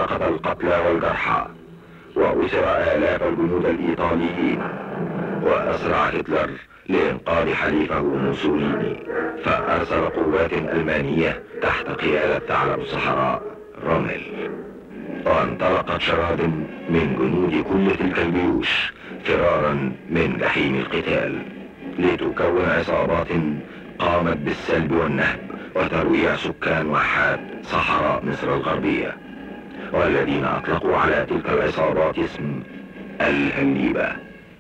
فقد القتلى والجرحى وأسر آلاف الجنود الإيطاليين وأسرع هتلر لإنقاذ حليفه موسوليني فأرسل قوات ألمانية تحت قيادة ثعلب الصحراء روميل وانطلقت شراد من جنود كل تلك الجيوش فرارا من جحيم القتال لتكون عصابات قامت بالسلب والنهب وترويع سكان وحات صحراء مصر الغربية والذين أطلقوا على تلك العصابات اسم الهليبة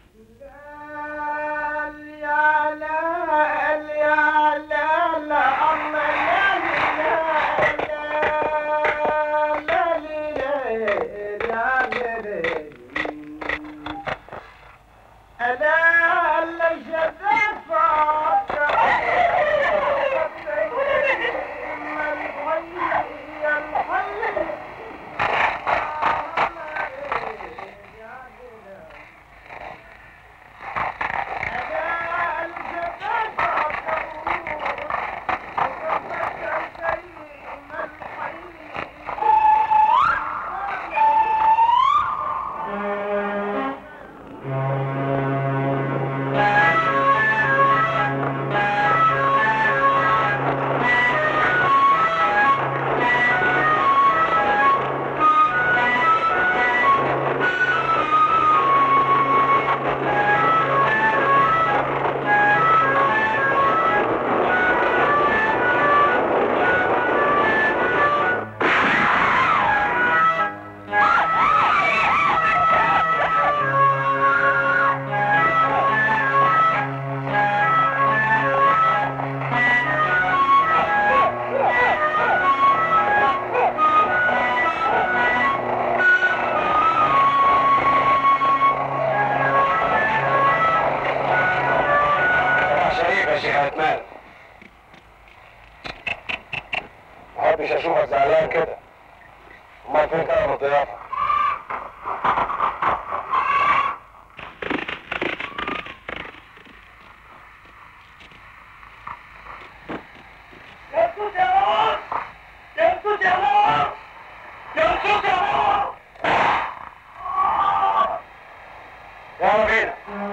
شريف يا شيخ عثمان ما احبش اشوفك زعلان كده امال فين كرم الضيافه يلا بينا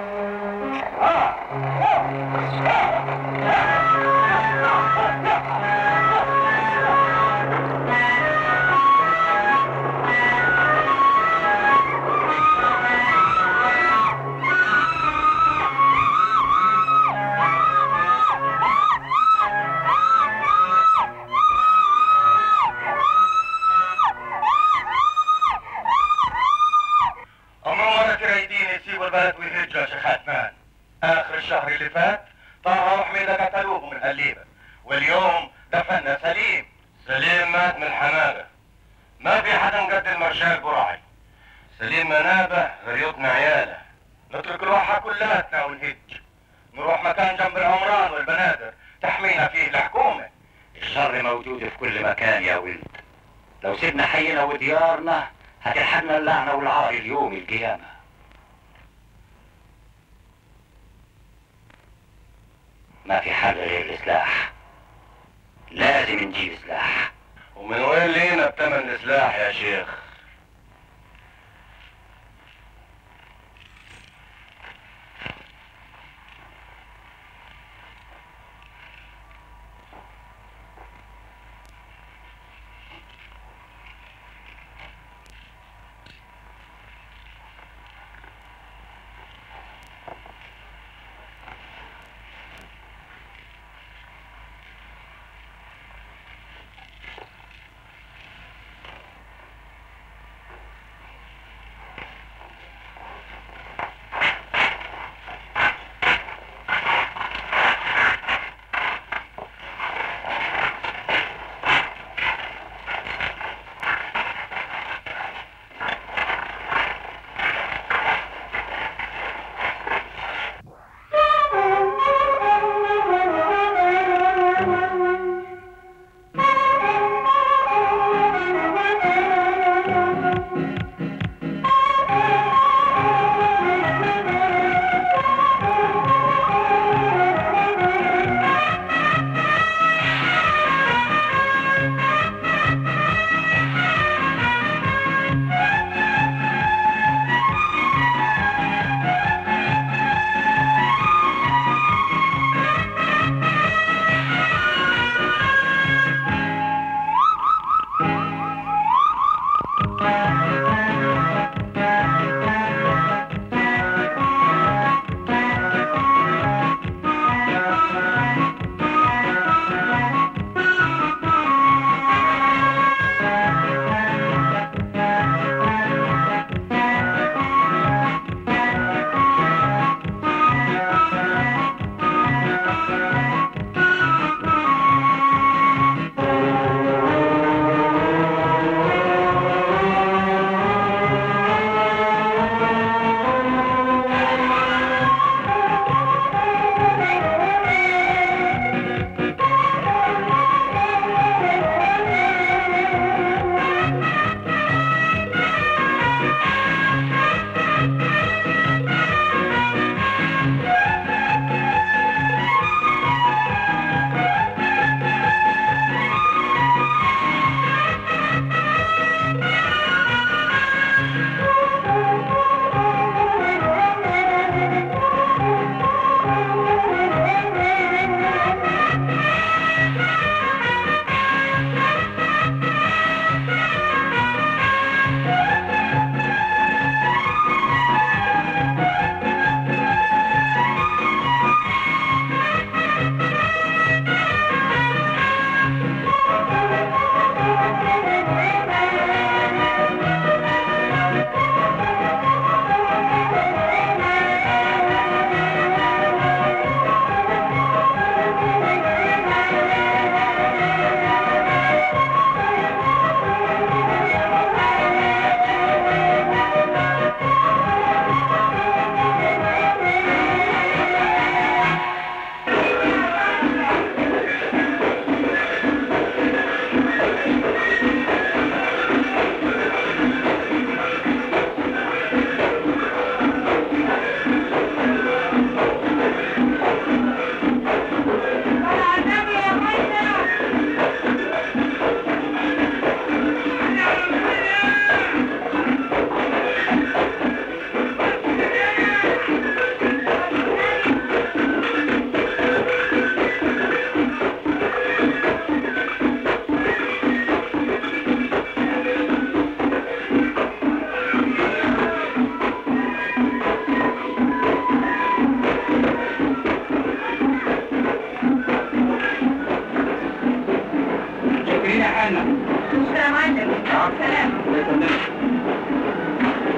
أما ولا تريدين يسيبوا البلد ويهجوا يا شيخ عثمان آخر الشهر اللي فات طه وحميدة قتلوه من هالليبة واليوم دفنا سليم سليم مات من حمادة ما في حدا قد المرشال براعي سليم منابه غير يطنع عياله نترك الواحة كلاتنا ونهج نروح مكان جنب العمران والبنادر تحمينا فيه الحكومة الشر موجود في كل مكان يا ولد لو سيبنا حينا وديارنا هتلحقنا اللعنة والعار اليوم القيامة ما في حل غير السلاح لازم نجيب سلاح ومن وين لينا بتمن السلاح يا شيخ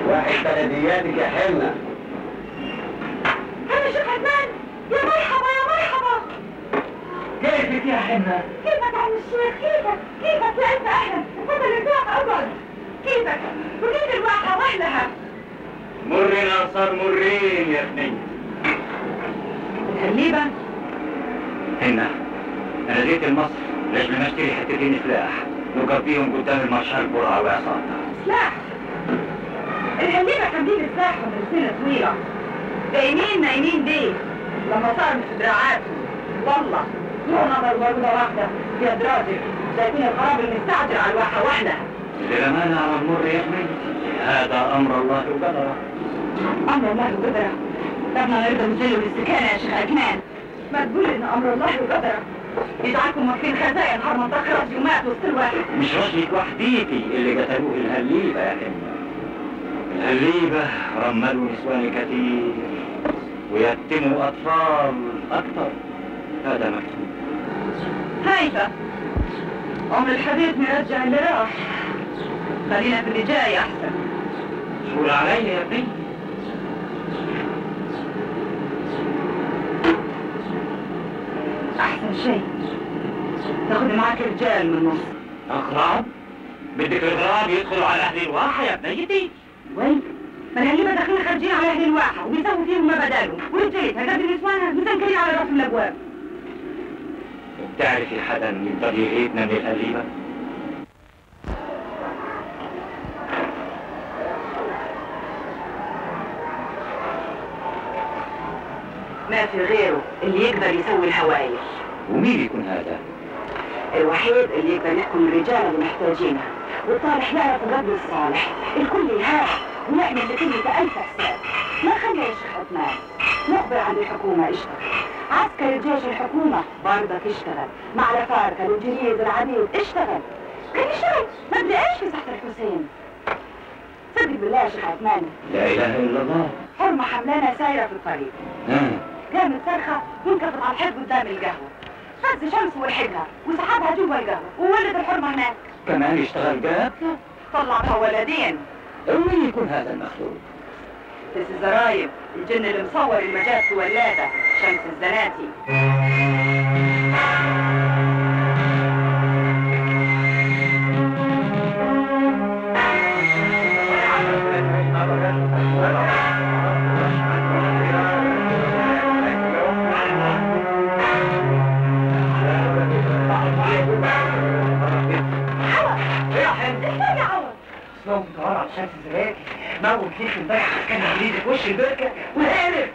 واحد بلدياتك يا حنة أنا شيخ عدنان يا مرحبا يا مرحبا كيفك يا حنة؟ كيفك عم الشيخ كيفك كيفك يا ألف أهلا تفضل ارتاح اقعد كيفك وكيف الواحة وأهلها مرنا صار مرين يا ابني الهليبة هنا انا جيت لمصر لاجل ما اشتري حتتين سلاح نوقف بيهم قدام المارشال برعة وعصابته سلاح الهليبة حاملين سلاحهم من سنة طويلة قايمين نايمين ليه لما صار في دراعاتهم والله مو نظر وردة واحدة يا دراجل شايفين الخراب المستعجل على الواحة وحدها للأمانة على المر يا ابني هذا أمر الله وقدره أمر الله وقدره ربنا يرضى نزله بالاستكانة يا شيخ عثمان ما تقول إن أمر الله وقدره يجعلكم واقفين خزاين حرم مطخرة يومات وسط الواحد مش رجلك وحديتي اللي قتلوه الهليبة يا حنا الهليبة رملوا نسوان كثير ويتموا أطفال أكثر هذا مكتوب هايفة عمر الحديث نرجع اللي راح خلينا في اللي جاي أحسن شور علي يا ابني أحسن شيء تاخد معاك رجال من مصر أغراب بدك الغراب يدخلوا على أهل الواحة يا بنيتي وين؟ ما الهليبة داخلين خارجين على أهل الواحة وبيسووا فيهم ما بدالهم ورجالتها قبل نسوانها مسنكرين على رأس الأبواب بتعرفي حدا يقدر يغيثنا من الهليبة؟ ما في غيره اللي يقدر يسوي الهوايل ومين يكون هذا؟ الوحيد اللي يقدر يحكم الرجال اللي محتاجينها والصالح يعرف الرجل الصالح الكل يهاح ويعمل لكلمة ألف حساب ما خلي يا شيخ عثمان مخبر عن الحكومة اشتغل عسكر جيش الحكومة برضك اشتغل مع الفارقة الانجليز العبيد اشتغل كان يشتغل ما بدي ايش في ساحة الحسين صدق بالله يا شيخ عثمان لا إله إلا الله حرمة حملانة سايرة في الطريق ها قامت صرخة وانكفت على الحيط قدام القهوة فز شمس ولحقها وسحبها جوا القهوة وولد الحرمة هناك كمان يشتغل جاب؟ طلع لها ولدين ومين يكون هذا المخلوق؟ بس الزرايب الجن اللي مصور المجال في ولادة شمس الزناتي يا عوض اسمهم متورع بشمس الزبادي موت فيك امبارح كان انجليزي في وش البركه وهارب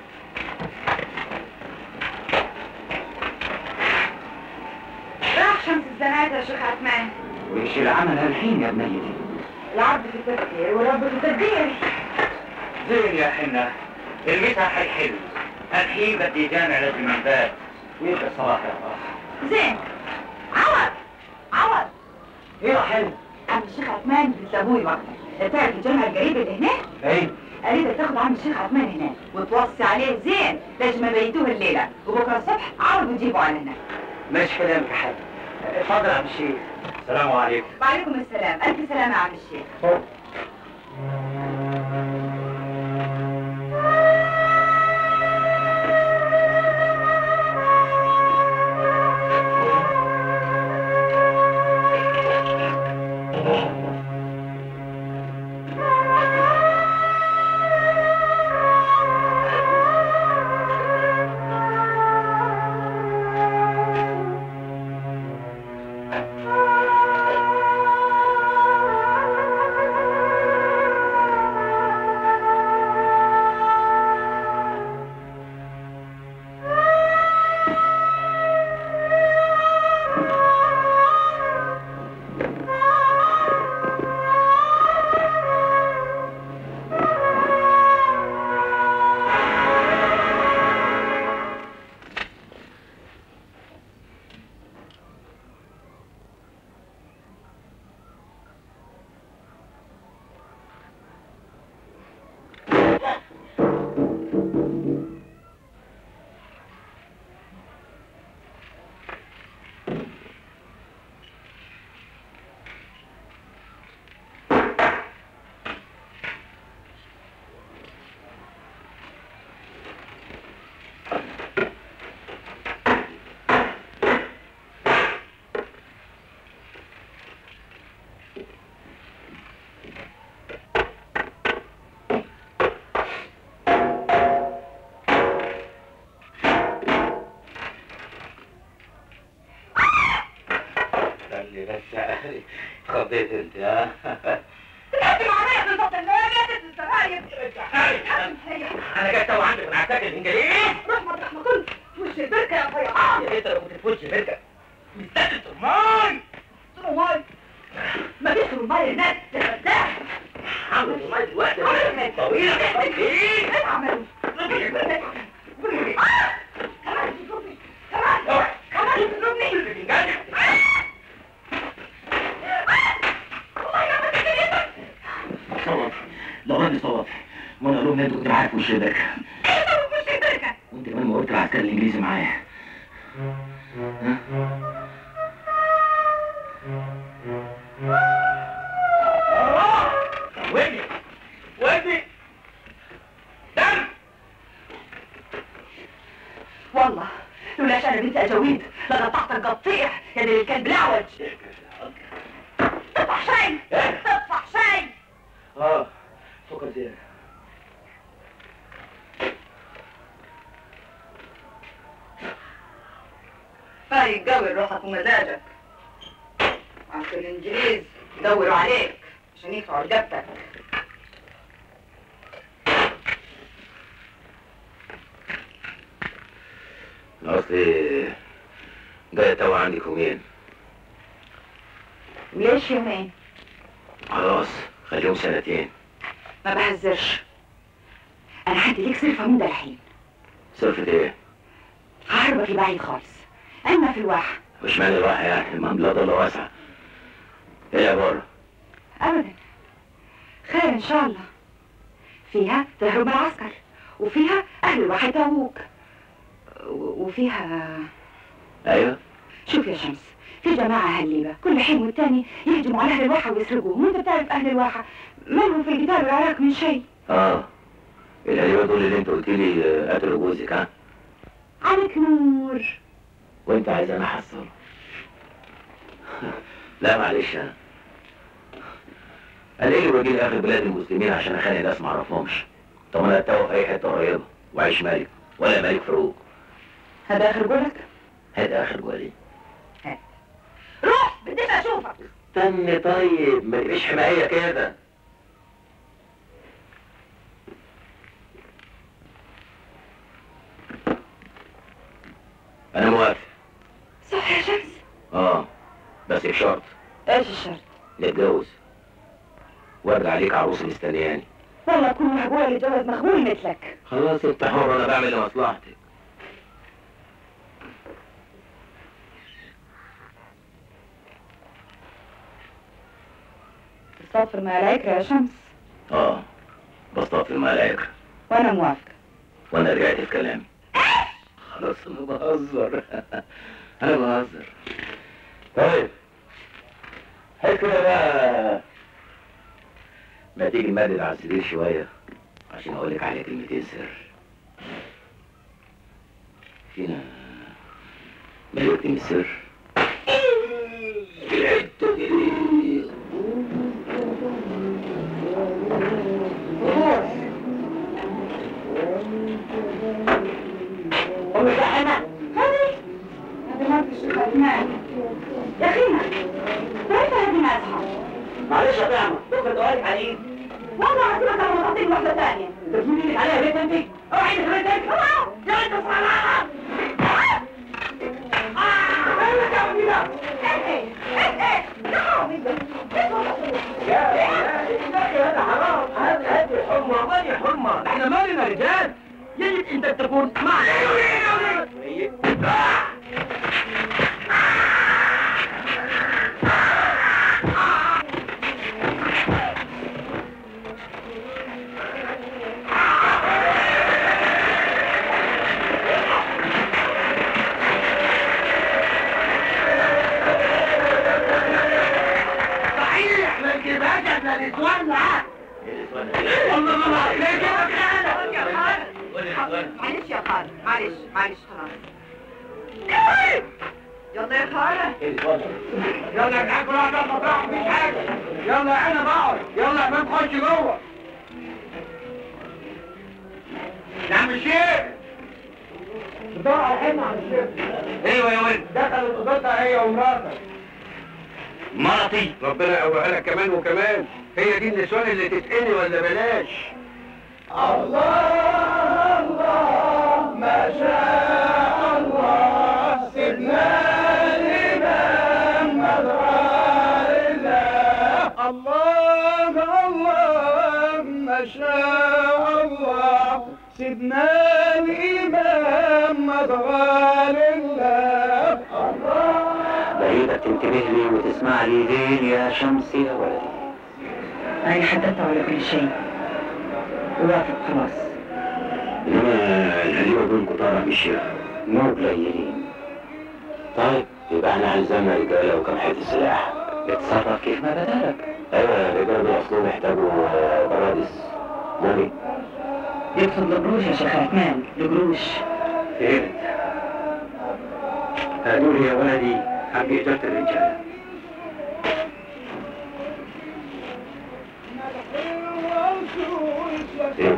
راح شمس الزناتي يا شيخ عثمان وإيش العمل هالحين يا بنيتي؟ العبد في التفكير والرب في التدبير زين يا حنا المسا حيحل الحين بدي جامع للمنبات ويبقى صلاح يا فرح زين عوض عوض ايه يا حلو عم الشيخ عثمان بنت ابوي وقتك تعرف الجامع القريب اللي هناك ايه اريدك تاخد عم الشيخ عثمان هناك وتوصي عليه زين لازم بيتوه الليله وبكره الصبح عرض وجيبوا على هناك ماشي كلامك يا حاج اتفضل يا عم الشيخ السلام عليكم وعليكم السلام الف سلامه يا عم الشيخ لي بس خضيت انت ها تحكي معايا بالظبط النار يا ست الزراير انا جاي تو عندك من عساكر الانجليز روح مطرح ما كنت في وش البركه يا فيا يا ريت لو كنت في وشي بركه مستني الطرمان ترماي ما فيش ترماي هناك يا فلاح عامل طرمان دلوقتي طويله ايه اعمل كمان تضربني كمان كمان تضربني والله يا ما تجريتك صوت لو راني صوت وانا اقول لهم ان انت كنت معايا في وش البركه ايه ده في وش البركه وانت كمان ما قلت العسكري الانجليزي معايا ودي ودي دم والله لولاش انا بنت اجاويد لقطعتك قطيع يا دي الكلب الاعوج تطفح شاي تطفح شاي اه سكر زيادة فايق قوي روحك ومزاجك عشان الانجليز يدوروا عليك عشان يدفعوا رقبتك اصلي جاي تو عندك يومين ليش يومين خلاص خليهم سنتين ما بهزرش انا عندي ليك صرفة من ده الحين صرفة ايه؟ ههربك لبعيد خالص اما في الواحة مش معنى الواحد يعني المبلغ ده واسعة ايه يا بره؟ ابدا خير ان شاء الله فيها تهرب من العسكر وفيها اهل الواحة يتووك و- وفيها ايوه شوف يا شمس في جماعة هليبة كل حين والتاني يهجموا على أهل الواحة ويسرقوهم وأنت بتعرف أهل الواحة مالهم في القتال والعراك من شيء اه الهيبة دول اللي انت قلت لي آه، قتلوا جوزك ها؟ عليك نور وانت عايز انا احصل لا معلش انا انا ايه اللي باجي اخر بلاد المسلمين عشان اخلي ناس ما اعرفهمش طب انا اتوه في اي حته قريبه واعيش ملك ولا ملك فاروق هذا آخر قولك هات اخر جوالي روح بديش أشوفك استني طيب ما تبقيش حمايه كده انا موافق صح يا شمس اه بس بشرط إيش الشرط نتجوز وارجع عليك عروس مستنياني والله كل محبوبة اللي جواز مخبول مثلك خلاص انت حر انا بعمل لمصلحتك تستغفر مع العكرة يا شمس اه بسطات في الملاعق وأنا موافقة وانا رجعت في كلامي خلاص انا بهزر انا بهزر طيب حس كده بقى ما تيجي نمدد على السرير شوية عشان اقول لك على كلمتين سر فينا ملك من السر الحتة دي قومي بقى أنا هذه هذه ما فيش ختمان يا أخينا كيف هذه ما أصحاب معلش يا طعمة بكره دوالك عليه والله عزيمك لما تعطيني واحدة ثانية تجيبي لك عليها بيت انت اوعي تخرج تاني يا انت صلاة يا يا هذا حرام هذا هذه حرمة وهذه حرمة احنا مالنا رجال يجب انت تكون معنا صحيح ما نجيبهاش احنا نسوان معاك والله ما عليك يا معلش يا خالد معلش معلش خلاص يلا يا خالد يلا يا جدعان كل واحد يقعد مطرحه مفيش حاجه يلا يا عيني بقعد يلا يا امام خش جوه يا عم الشيخ بتدور على الحلم عم الشيخ ايوه يا ولد دخلت اوضتها هي ومراتها مرتي ربنا يقويها لك كمان وكمان هي دي النسوان اللي تتقني ولا بلاش الله الله ما شاء الله سيدنا الإمام مدغال الله بعيدك تنتبه لي وتسمع لي ليل يا شمس يا ولدي أنا حددت على كل شيء ووافق خلاص انما الهزيمه دول كتار مش مو قليلين طيب يبقى احنا عزمنا رجاله وكم حته سلاح اتصرف كيف ما بدالك ايوه الرجاله دول اصلهم يحتاجوا آه، برادس مالي يقصد القروش يا شيخ عثمان القروش فهمت هدول يا ولدي حق إجارة الرجالة فهمت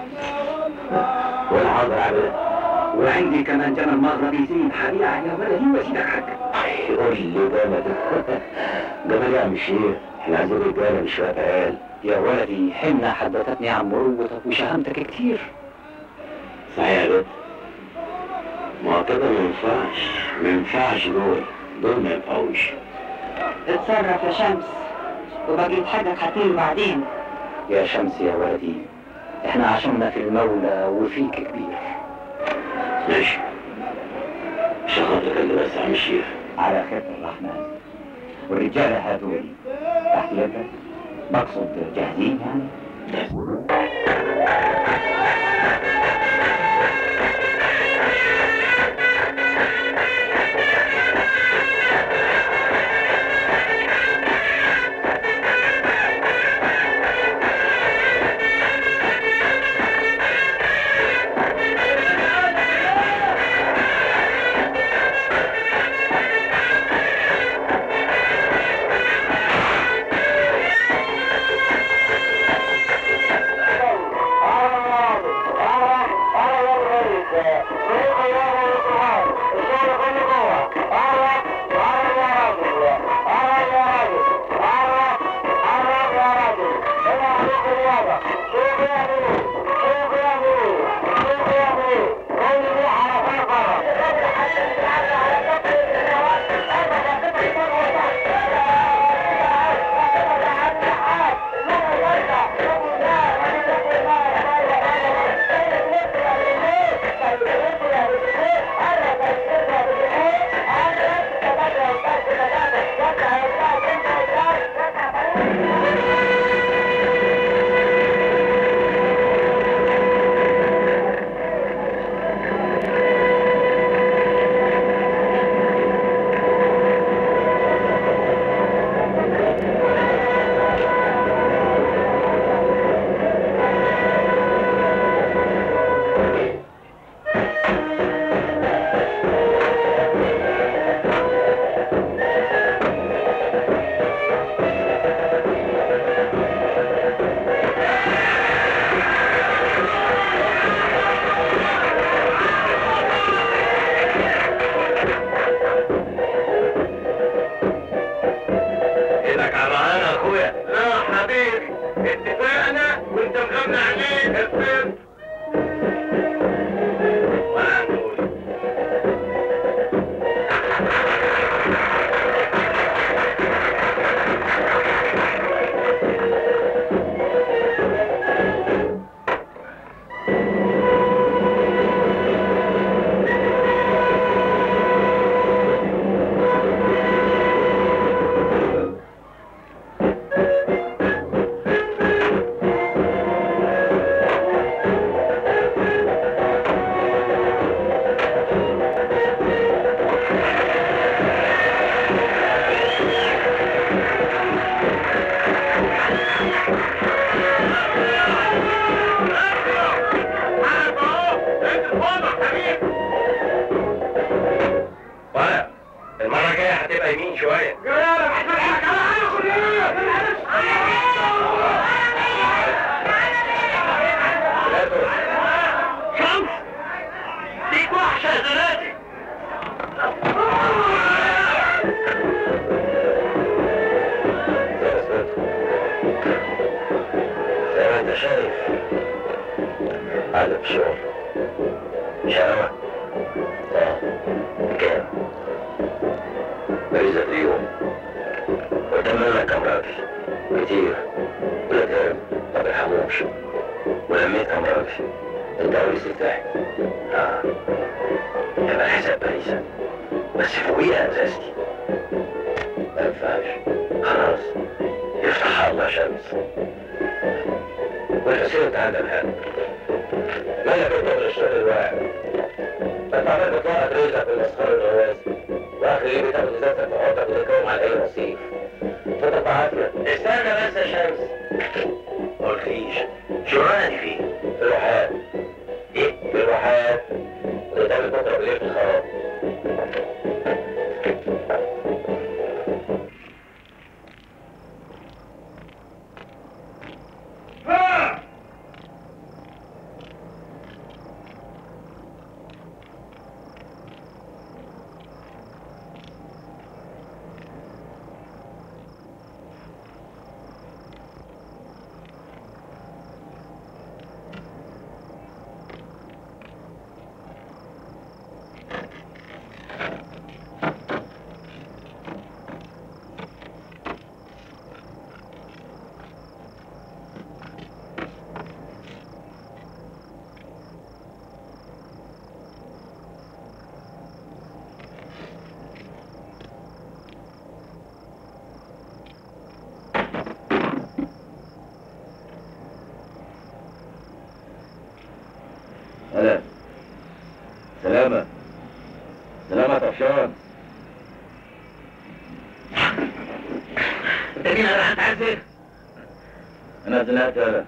وانا حاضر عبد وعندي كمان جمل مرة بيزيد حبيعة يا ولدي وزيدك حق قول لي جمل جمل يا عم الشيخ احنا عايزين رجالة مش شوية عيال يا ولدي حمنا حدثتني عن مروتك وشهامتك كتير صحيح يا بنت ما كده ما ينفعش ما ينفعش دول دول ما ينفعوش اتصرف يا شمس وبقيت حقك هتنين بعدين يا شمس يا ولدي احنا عشمنا في المولى وفيك كبير ماشي شخصتك اللي بس عم الشيخ على خير الرحمن والرجالة هذول تحت يدك بقصد جاهزين يعني Thank you. عايزك في شغل شقاوة اه كام مريضة في اليوم وتمنى كم راجل كتير ولا تهرب ما بيرحموش ولميت كم راجل انت عاوز ترتاح اه يبقى الحساب باريسة بس فوقيها اساسي ما ينفعش خلاص يفتح الله شمس والحسين تعلم هذا مالك انت من الشغل الواحد ما تعمل بطاقة رزق في المسخرة الرواسي واخر يوم تاخد ازازتك وحطك وتتكوم على اي رصيف فتت عافية استنى بس يا شمس ما قلتليش شغلانة دي فين؟ في الواحات ايه؟ في الواحات وتتعمل بكرة بالليل في الخراب هلا سلامة سلامة طفشان انت مين انا هتعذب انا زنقت هلا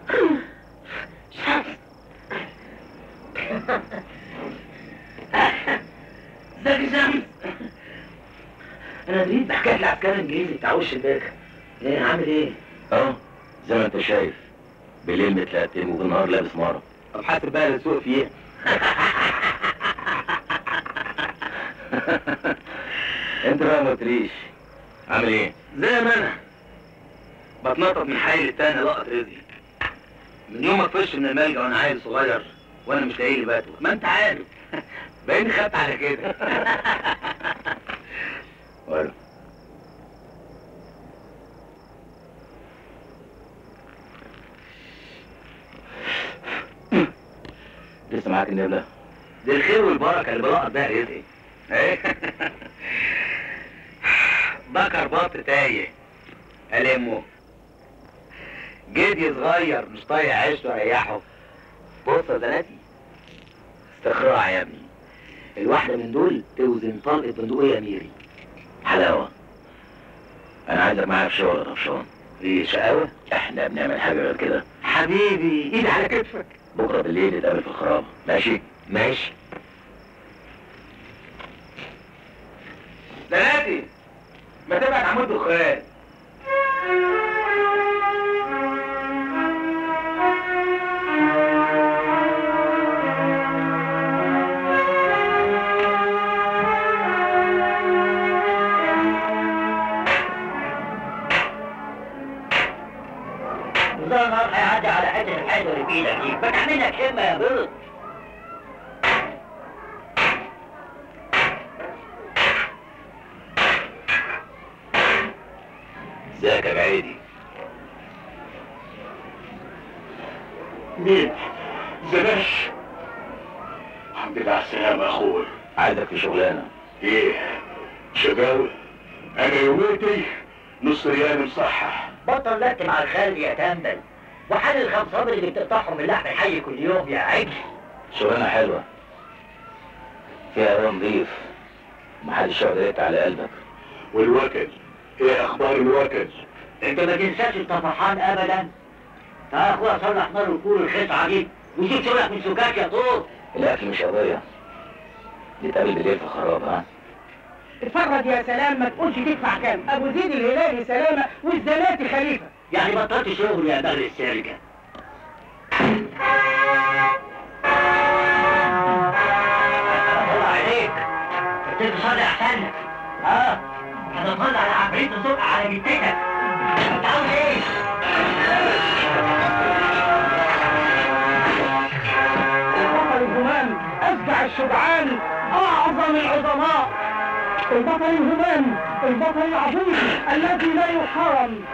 ازيك يا شمس انا دريت بحكايه العسكري الانجليزي بتاع وش البركه ايه عامل ايه؟ اه زي ما انت شايف بالليل متلقتم وبالنهار لابس مرة طب حاسب بقى السوق فيه انت بقى ما قلتليش عامل ايه؟ زي ما انا بتنطط من حي للتاني لقط رزقي من يوم ما طفشت من الملجأ وانا عيل صغير وانا مش لاقي لي باته ما انت عارف باين خدت على كده ولا لسه معاك النبلة دي الخير والبركه اللي بلقط بيها رزقي ايه بكر بط تايه ألمه جدي صغير مش طايق عيشته ريحه بص يا زناتي استخراع يا ابني الواحدة من دول توزن طلقة بندقية ميري حلاوة انا عايزك معايا في شغل يا طفشان في شقاوة احنا بنعمل حاجة غير كده حبيبي ايدي على كتفك بكرة بالليل نتقابل في الخرابة ماشي؟ ماشي زناتي ما تبعت عمود دخان نظام النهار هيعدي على حته الحاجه اللي في ايدك دي فتح منك شمه يا بيض ازيك يا بعيدي مين؟ زناش الحمد لله على السلامة يا اخوي عايزك في شغلانة ايه؟ شقاوة انا يوميتي نص ريال مصحح بطل لك مع الخالد يا تنبل وحل الخمسات اللي بتقطعهم من لحم الحي كل يوم يا عجل شغلانة حلوة فيها هوا نضيف محدش يقدر يقطع على قلبك والوكل ايه اخبار الوكل؟ انت ما تنساش الطفحان ابدا تعال يا اخويا صلح نار الكور الخسعه دي وشوف شغلك من سكاك يا طول الاكل مش قضية نتقابل بالليل في الخراب ها اتفرج يا سلام ما تقولش تدفع كام ابو زيد الهلالي سلامه والزناتي خليفه يعني بطلت شغل يا بغل السرقه الله عليك تصلي احسن لك اه هتطلع على عفريت الصبح على جدتك انت عاوز ايه؟ الشجعان اعظم العظماء البطل الهمام البطل العظيم الذي لا يحارم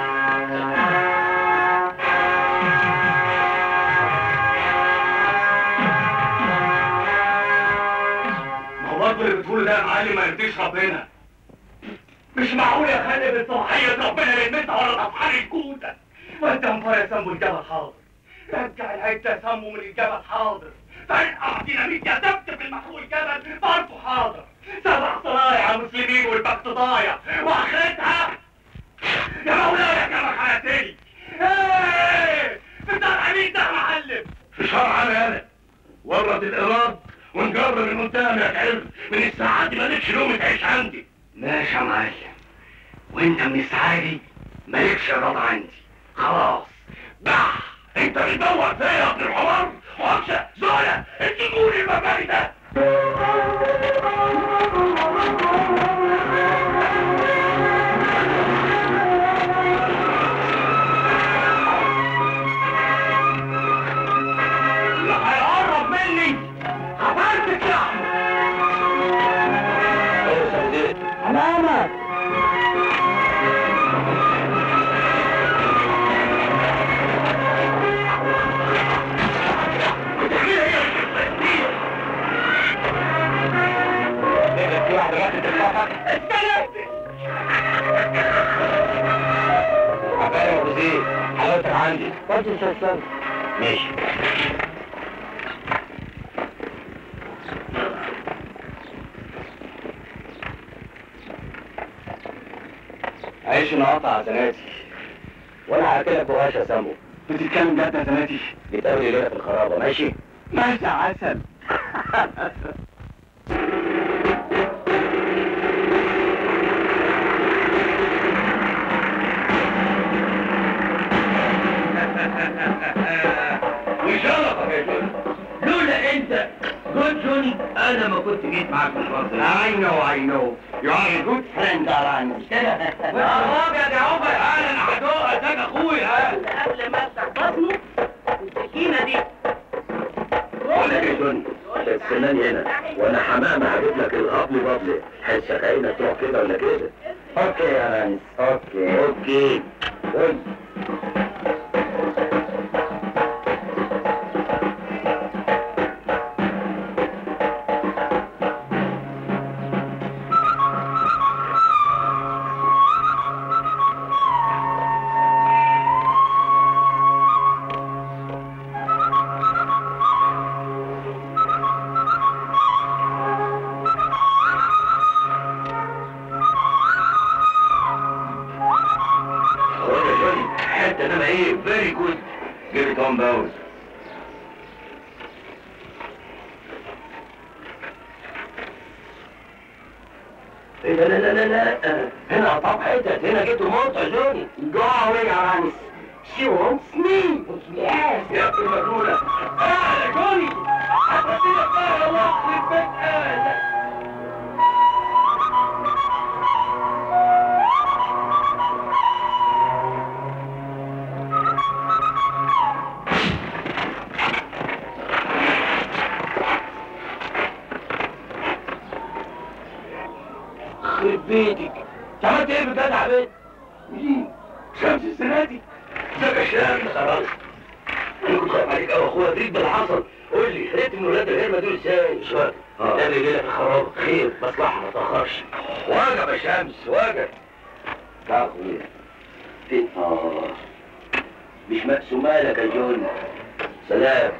ما هو برضه اللي بتقوله ده يا معلم ما يرضيش ربنا مش معقول يا خالد الصلاحية ربنا يلمسها ولا تفحر الكوتة وانت مفار يا سامبو الجبل حاضر رجع العيد يا سامبو من الجبل حاضر فرقع ديناميت يا زبط في المحروق الجبل برضه حاضر سبع صرايع مسلمين والبخت ضايع واخرتها يا مولاي كما حياتي ايه في دار عميد ده معلم في شرع انا ورد الإيراد ونجرب المنتهى من العلم من الساعة دي مالكش لومة تعيش عندي ماشي يا معلم وانت من الساعة دي مالكش رضا عندي خلاص بح انت بتدور فيا يا ابن الحمار وحشة زولة التجول المباني ده اللي هيقرب مني هفرتك لحمه علامك في واحدة ماتت الفقر عبالي يا ابو زيد حلاوتك عندي فضل شسام ماشي عيش نقطع زناتي وانا هحكي لك بغاش يا سامو بتتكلم جد يا زناتي نتقابل الليله في الخرابه ماشي ماشي يا عسل وشرفك يا جوني لولا انت جود جوني انا ما كنت جيت معاك مشوار زي I know, I know. You are a good friend, Alan. والله يا عمر انا هدوقك انا اخويا قبل ما افتح بطنه السكينه دي بقول لك يا جوني استناني هنا وانا حمامه هجيب لك القبل بابل حسك عينك تروح كده ولا كده اوكي يا ريس اوكي اوكي قول اقول يا جوني حته انما ايه فيري جود جيب لي توم باوز ايه ده لا لا لا لا هنا قطعت حتت هنا جبت موت يا جوني Go away, Aramis. She wants me. Yes. يا ابن المجنونه اه يا جوني هتودينا بقى يا وقت البيت اهلك يخرب بيتك انت عملت ايه في الجدع بيت؟ مين؟ شمس السنة دي ده شمس خلاص انا كنت خايف عليك قوي اخويا تريد باللي حصل قول لي خرجت من ولاد الهرمه دول ازاي؟ مش وقت ده اللي جاي لك الخراب خير مصلحه ما تاخرش واجب يا شمس واجب تعال اخويا فين اه مش مقسومه لك يا جون سلام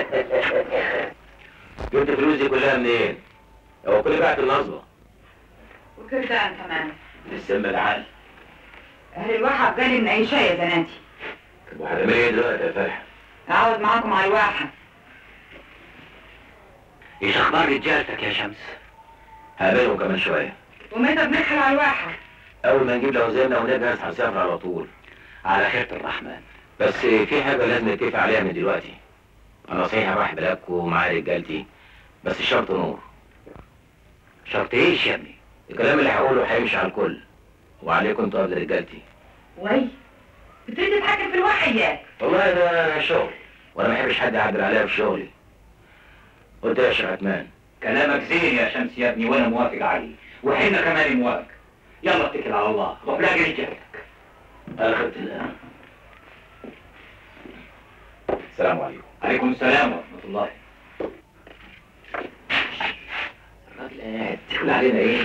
جبت فلوسي كلها منين؟ هو كل بعت النصبه وكردان كمان السم العقل اهل الواحة قال من اي شيء يا زناتي طب وهتعمل ايه دلوقتي يا فرحه؟ اقعد معاكم على الواحة ايش اخبار رجالتك يا شمس؟ هقابلهم كمان شويه ومتى بندخل على الواحة اول ما نجيب لوزاننا ونجهز هنسافر على طول على خيرة الرحمن بس في حاجه لازم نتفق عليها من دلوقتي انا صحيح رايح بلاك ومعايا رجالتي بس الشرط نور شرط ايش يا ابني الكلام اللي هقوله هيمشي على الكل وعليكم انتوا قبل رجالتي وي بتريد تتحكم في الواحة اياك والله ده شغل وانا ما بحبش حد يعدل عليا في شغلي قلت يا شيخ عثمان كلامك زين يا شمس يا ابني وانا موافق عليه وحنا كمان موافق يلا اتكل على الله روح لاقي رجالتك اخذت الان السلام عليكم عليكم السلام ورحمه الله الراجل قاعد تقول علينا ايه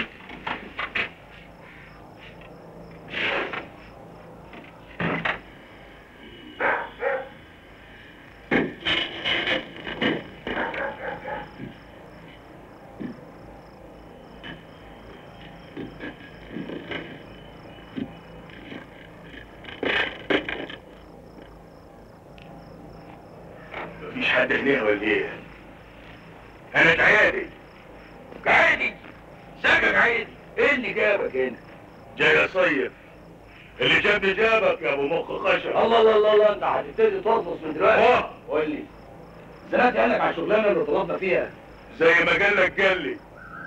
مفيش حد هنا ولا ايه؟ انا عادي عادي ساكت عادي ايه اللي جابك هنا؟ جاي اصيف اللي جابني جابك يا ابو مخ خشب الله الله الله الله انت هتبتدي ترقص من دلوقتي اه قول لي زنقت قالك على الشغلانه اللي طلبنا فيها زي ما قال لك قال لي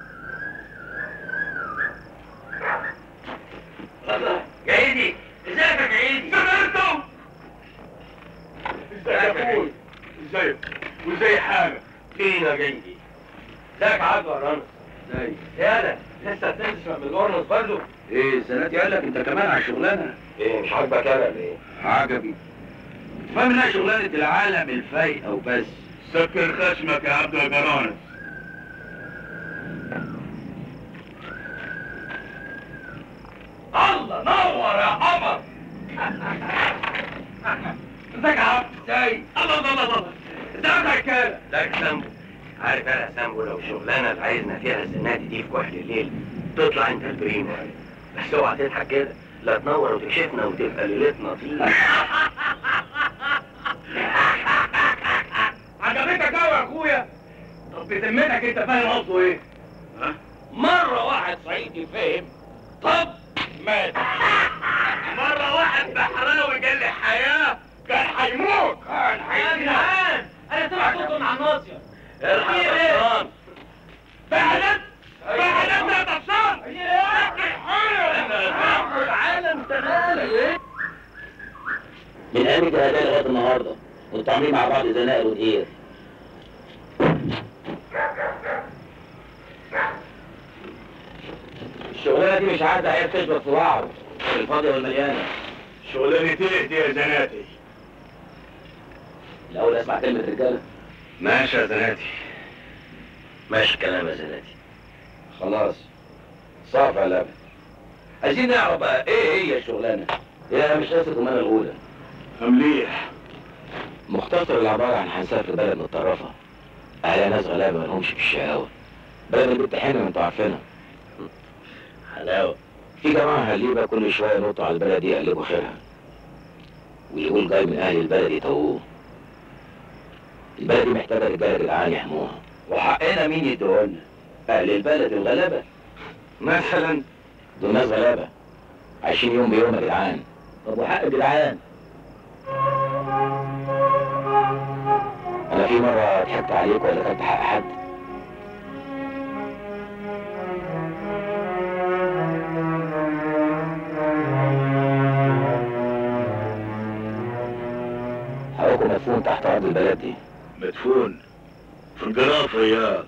الله جايدي ازيك يا جايدي سمعتم ازيك يا ابوي ازيك وزي حالك فينا جايدي ازيك عدوى يا رنا ازيك يالا لسه بتسمع من الورنس برضه ايه زنقت قالك انت كمان على الشغلانه ايه مش عاجبك انا ولا ايه عجبي فاهم انها شغلانه العالم الفايقه وبس سكر خشمك يا عبد الجرانس الله نور يا قمر ازيك يا عبد ازاي الله الله الله الله ازيك يا رجاله ازيك يا سامبو عارف انا يا سامبو لو شغلانه اللي عايزنا فيها الزناتي دي في كحل الليل تطلع انت البريمو بس اوعى تضحك كده لا تنور وتكشفنا وتبقى ليلتنا طيب عجبتك قوي يا اخويا طب بذمتك انت فاهم قصده ايه؟ ها؟ مرة واحد صعيدي فهم طب مات مرة واحد بحراوي قال لي حياة كان هيموت كان هيموت انا سمعت صوتهم على الناصيه الحق يا فعلا فعلا يا طفشان العالم تمالك من ايام الجهادية لغاية النهاردة كنتوا عاملين مع بعض زناقل ودقير الشغلانة دي مش عادة هي بتشبك في بعض الفاضية والمليانة شغلانتي دي يا زناتي الأول أسمع كلمة رجالة ماشي يا زناتي ماشي الكلام يا زناتي خلاص صعب على الأبد عايزين نعرف بقى إيه هي الشغلانة هي مش قصة أمانة الأولى مليح مختصر العبارة عن هنسافر بلد متطرفة أهلها ناس غلابة مالهمش في الشقاوة بلد البنت حلوة انتوا عارفينها حلاوه في جماعة هليبة كل شوية ينطوا على البلد دي يقلبوا خيرها ويقول جاي من أهل البلد يتوهوه البلد دي محتاجة رجالة جدعان يحموها وحقنا مين يديهولنا؟ أهل البلد الغلابة مثلا دول ناس غلابة عايشين يوم بيوم يا جدعان طب وحق الجدعان أنا في مرة ضحكت عليك ولا كنت حق حد حقكم مدفون تحت أرض البلد دي مدفون في القرافة ياك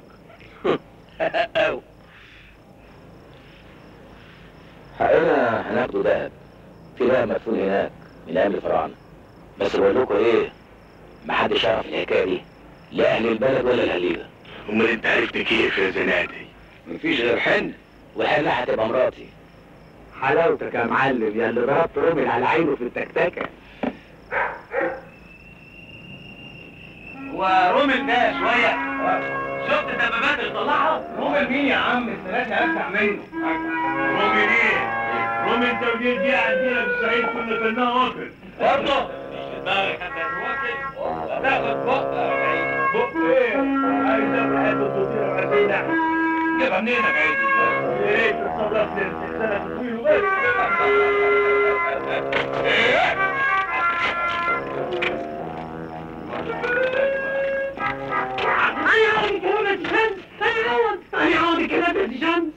حقنا هناخده دهب في دهب مدفون هناك من ايام الفراعنه بس بقول لكم ايه محدش يعرف الحكايه دي لا اهل البلد ولا الهليبه امال انت عرفت كيف يا زناتي مفيش غير حن والحنه هتبقى مراتي حلاوتك يا معلم يا اللي ضربت رومل على عينه في التكتكه ورومل ده شويه شفت الدبابات اللي طلعها رومل مين يا عم الثلاثه افتح منه رومي ايه؟ رومي انت ودي دي عندنا في الصعيد كنا كلناها واكل برضه مش في دماغك انت هتوكل تاخد بقى بق ايه؟ عايز ابقى حته تطير وعايزين نعمل جيبها منين يا عيدي ايه تتصرف لي سنة طويل وبس انا عاوز كلام يا شمس انا عاوز انا عاوز كلام يا شمس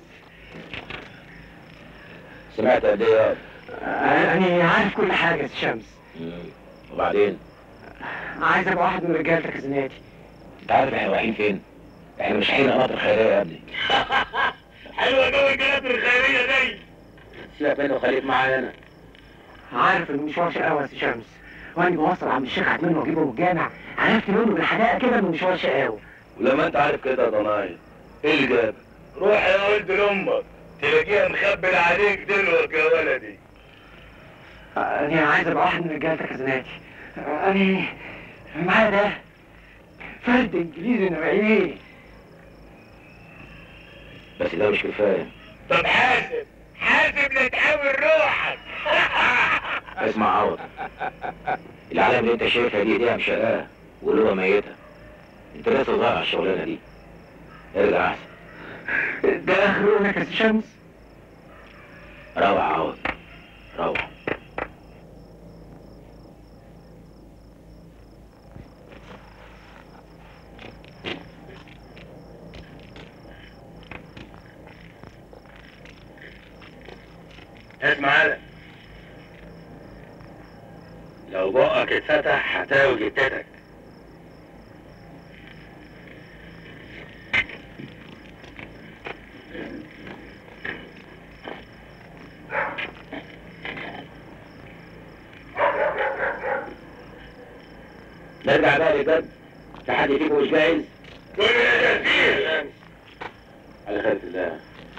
سمعت قد ايه ياض؟ انا عارف كل حاجه يا شمس مم. وبعدين عايز ابقى واحد من رجالتك يا زناتي انت عارف احنا رايحين فين؟ احنا مش حين قطر خيريه يا ابني حلوه قوي الجنات الخيريه دي سيبك منه وخليك معايا انا عارف انه مشوار شقاوة يا سي شمس وانا بوصل عم الشيخ عتمين واجيبه من الجامع عرفت منه بالحدائق كده انه مشوار شقاوة ولما انت عارف كده يا ضنايا ايه اللي جابك؟ روح يا ولد لامك تلاقيها مخبل عليك دلوقتي يا ولدي انا عايز ابقى واحد من رجالتك يا زناتي انا معايا ده فرد انجليزي نوعيه بس ده مش كفايه طب حاسب حاسب لا تحاول روحك اسمع عوض العالم اللي انت شايفها دي دي مشقاه وقلوبها ميته انت لسه صغير على الشغلانه دي ارجع احسن ده اخر لك يا سي شمس روح عوض روح اسمع هذا لو بقك اتفتح هتاوي جتتك نرجع بقى للجد في حد فيكم مش جاهز كل يا جزيل على خيرة الله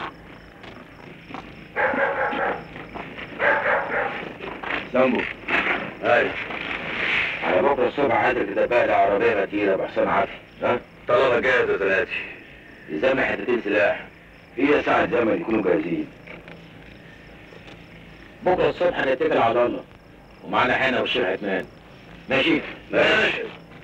سامبو ايوه على بكره الصبح عايزك تدبق لي عربيه متينه بحسن عافيه ها طلبة جاهزة دلوقتي يسمى حتتين سلاح هي ساعة زمن يكونوا جاهزين بكره الصبح هنتكل على الله ومعانا حنا والشيخ عثمان ماشي ماشي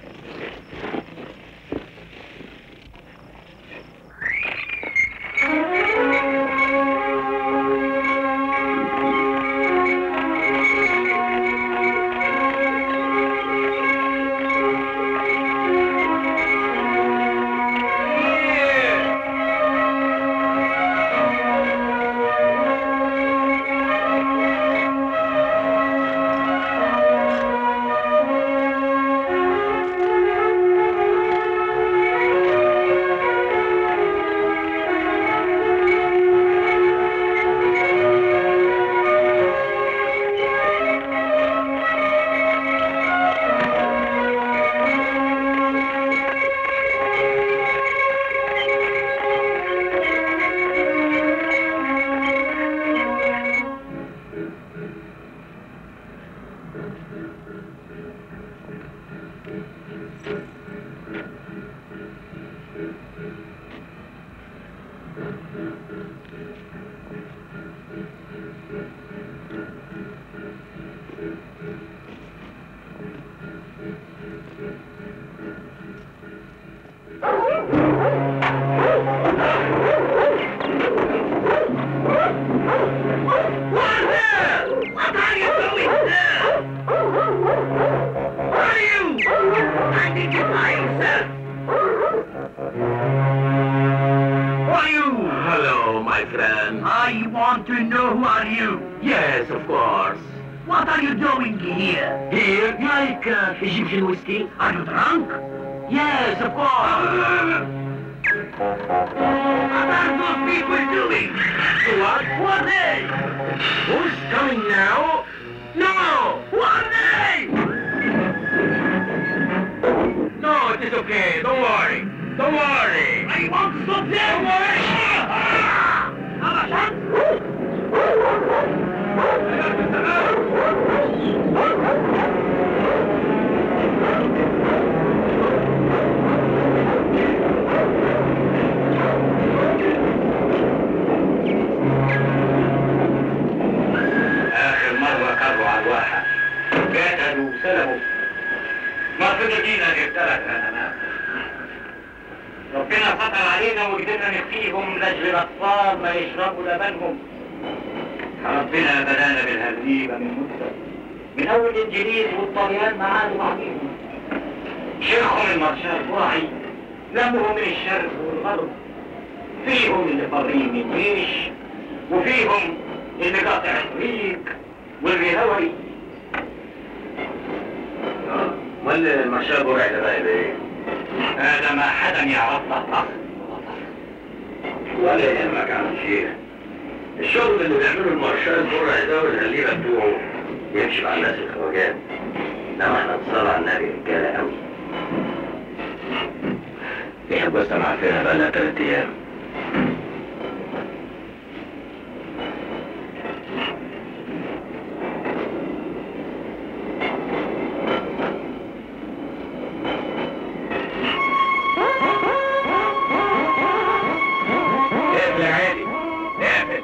Hello, my friend. I want to know who are you? Yes, of course. What are you doing here? Here? Like uh, Egyptian whiskey? Are you drunk? Yes, of course. what are those people doing? What? Who are they? Who's coming now? No! Who are they? No, it is okay. Don't worry. Don't worry. I want to stop there. Don't worry. آخر مرة كروا على الواحد قتلوا وسلبوا ما فضلتينا غير ثلاث غنمات ربنا فتح علينا وقدرنا نخفيهم لاجل الاطفال ما يشربوا لبنهم ربنا بلانا بالهزيمة من مدة من اول الانجليز والطليان ما عادوا بعضيهم شيخهم المارشال براعي لمهم من الشرق والغرب فيهم اللي فرين من الجيش وفيهم اللي قاطع الطريق واللي هوي امال المرشاه برع ده بقى ايه؟ هذا ما حدا يعرفه أخ ولا يهمك عن شيء الشغل اللي بيعمله المارشال البرع ده والغليبه بتوعه يمشي مع الناس الخواجات انما احنا نصلي على النبي رجاله قوي يحب بس انا عارفينها بقى لها تلات ايام اقفل يا عادي اقفل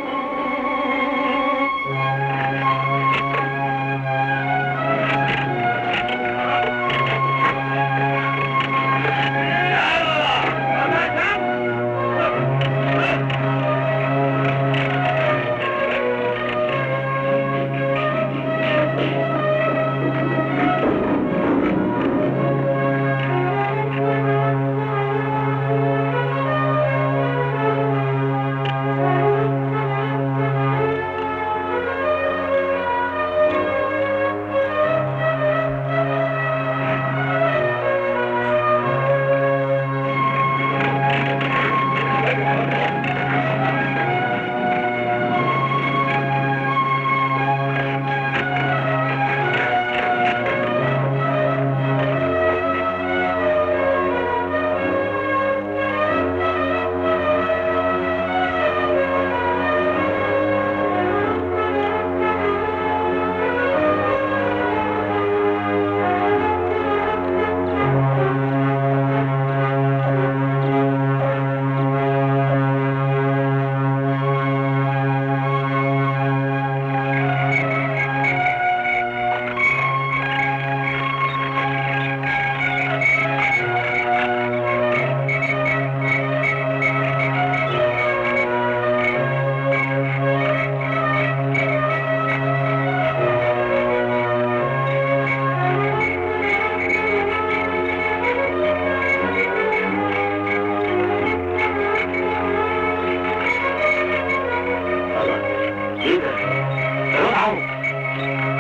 ايه ده؟ ده عمرو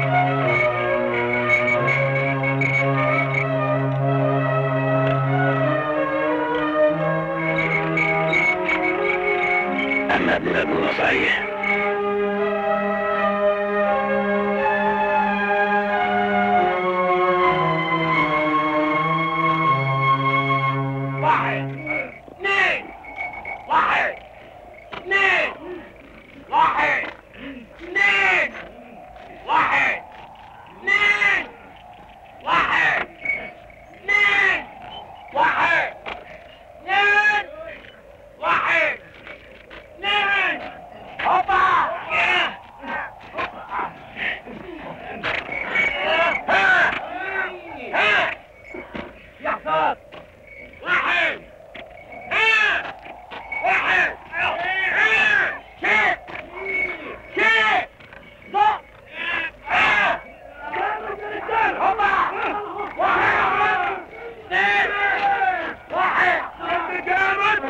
أما ابن مجنون صحيح واحد اثنين واحد اثنين واحد اثنين واحد اثنين واحد اثنين واحد اثنين واحد اثنين هوبا ها ها يا حصاد واحد ها واحد ها شيء شيء لا ها هوبا واحد اثنين واحد جامد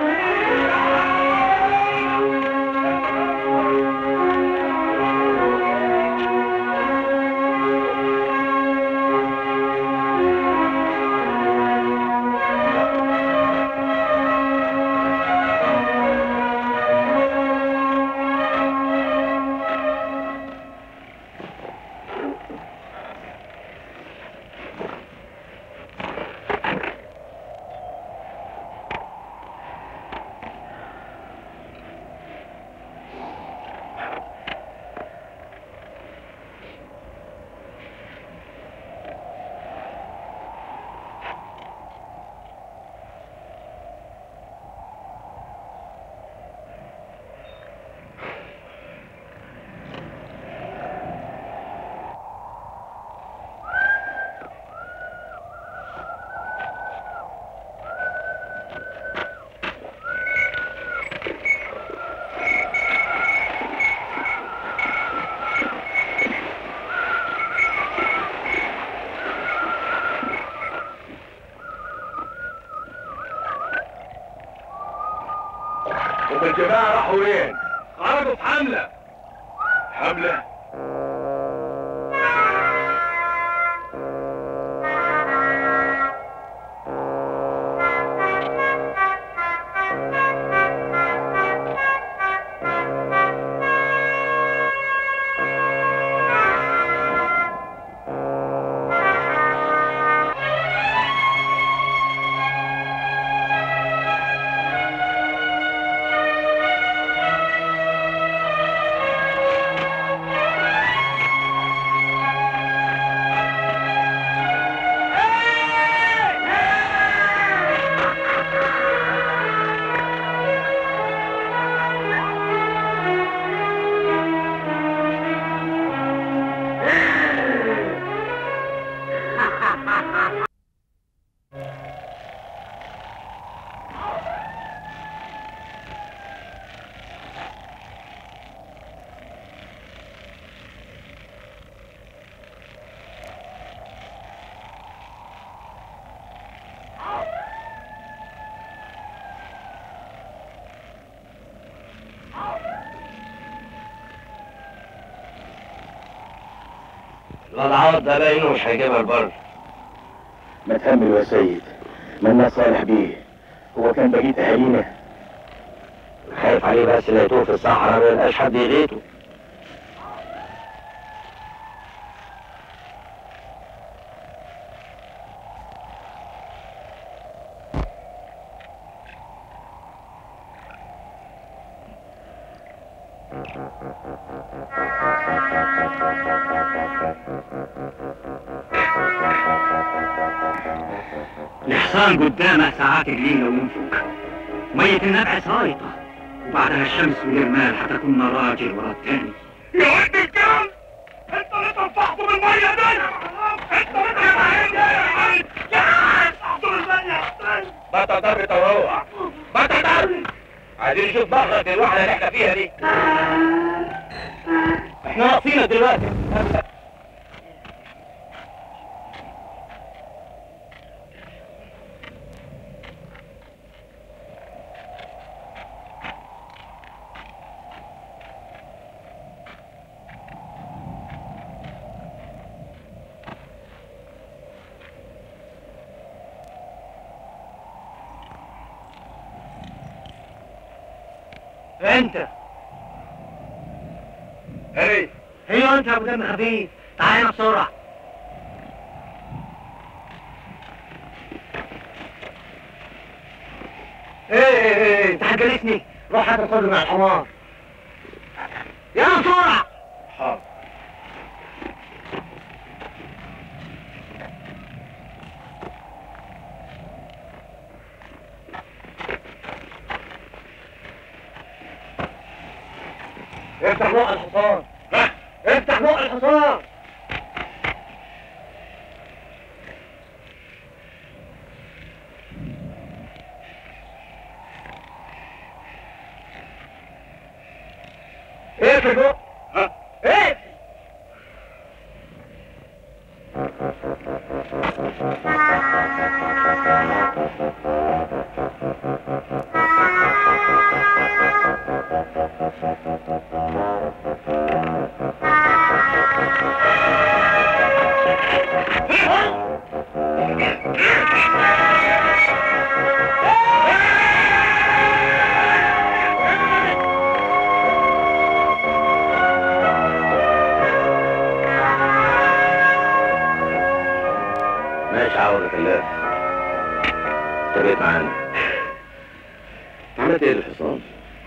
طب الجماعة راحوا وين؟ خرجوا في حملة حملة؟ الأضعاف ده باينه مش هيجيبها البر ما تهمل يا سيد مالنا صالح بيه هو كان بقيت اهالينا خايف عليه بس لقيتوه في الصحراء ما يلقاش حد يغيته الحصان قدامه ساعات قليلة وينفك مية النبع سايطة وبعدها الشمس والرمال هتكون راجل ورا التاني يا ولد الكلب انت اللي تنفعته بالميه دي انت اللي تنفعته يا احضر الميه بطل ضرب تروع بطل ضرب عايزين نشوف بغرة الواحدة اللي احنا فيها دي احنا ناقصينك دلوقتي انت ايه ايوه انت يا ابو دم خفيف تعال هنا بسرعة ايه ايه ايه انت هتجلسني روح هات الخضر مع الحمار يلا بسرعة حاضر افتح بق الحصان افتح بق الحصان اقفل بق اقفل ماشي عوضك الله انت جيت معانا عملت ايه للحصان؟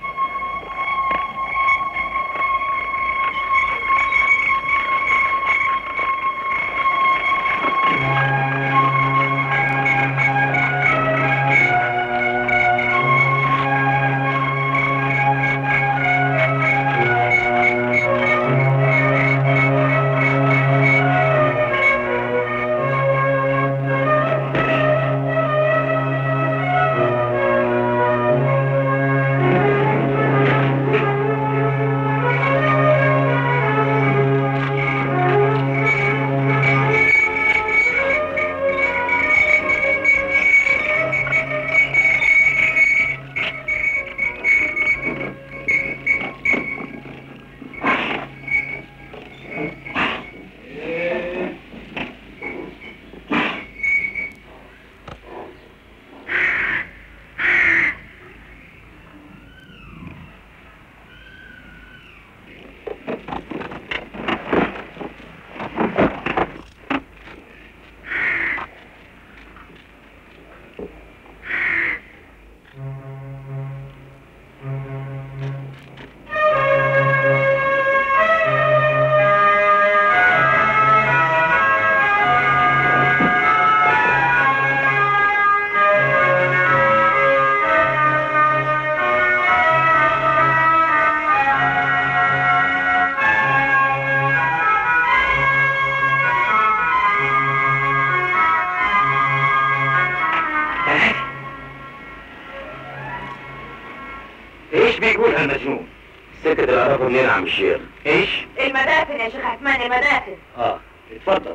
ايش بيقول هالمجنون؟ السكة اللي اعرفه منين يا عم الشيخ؟ ايش؟ المدافن يا شيخ عثمان المدافن اه اتفضل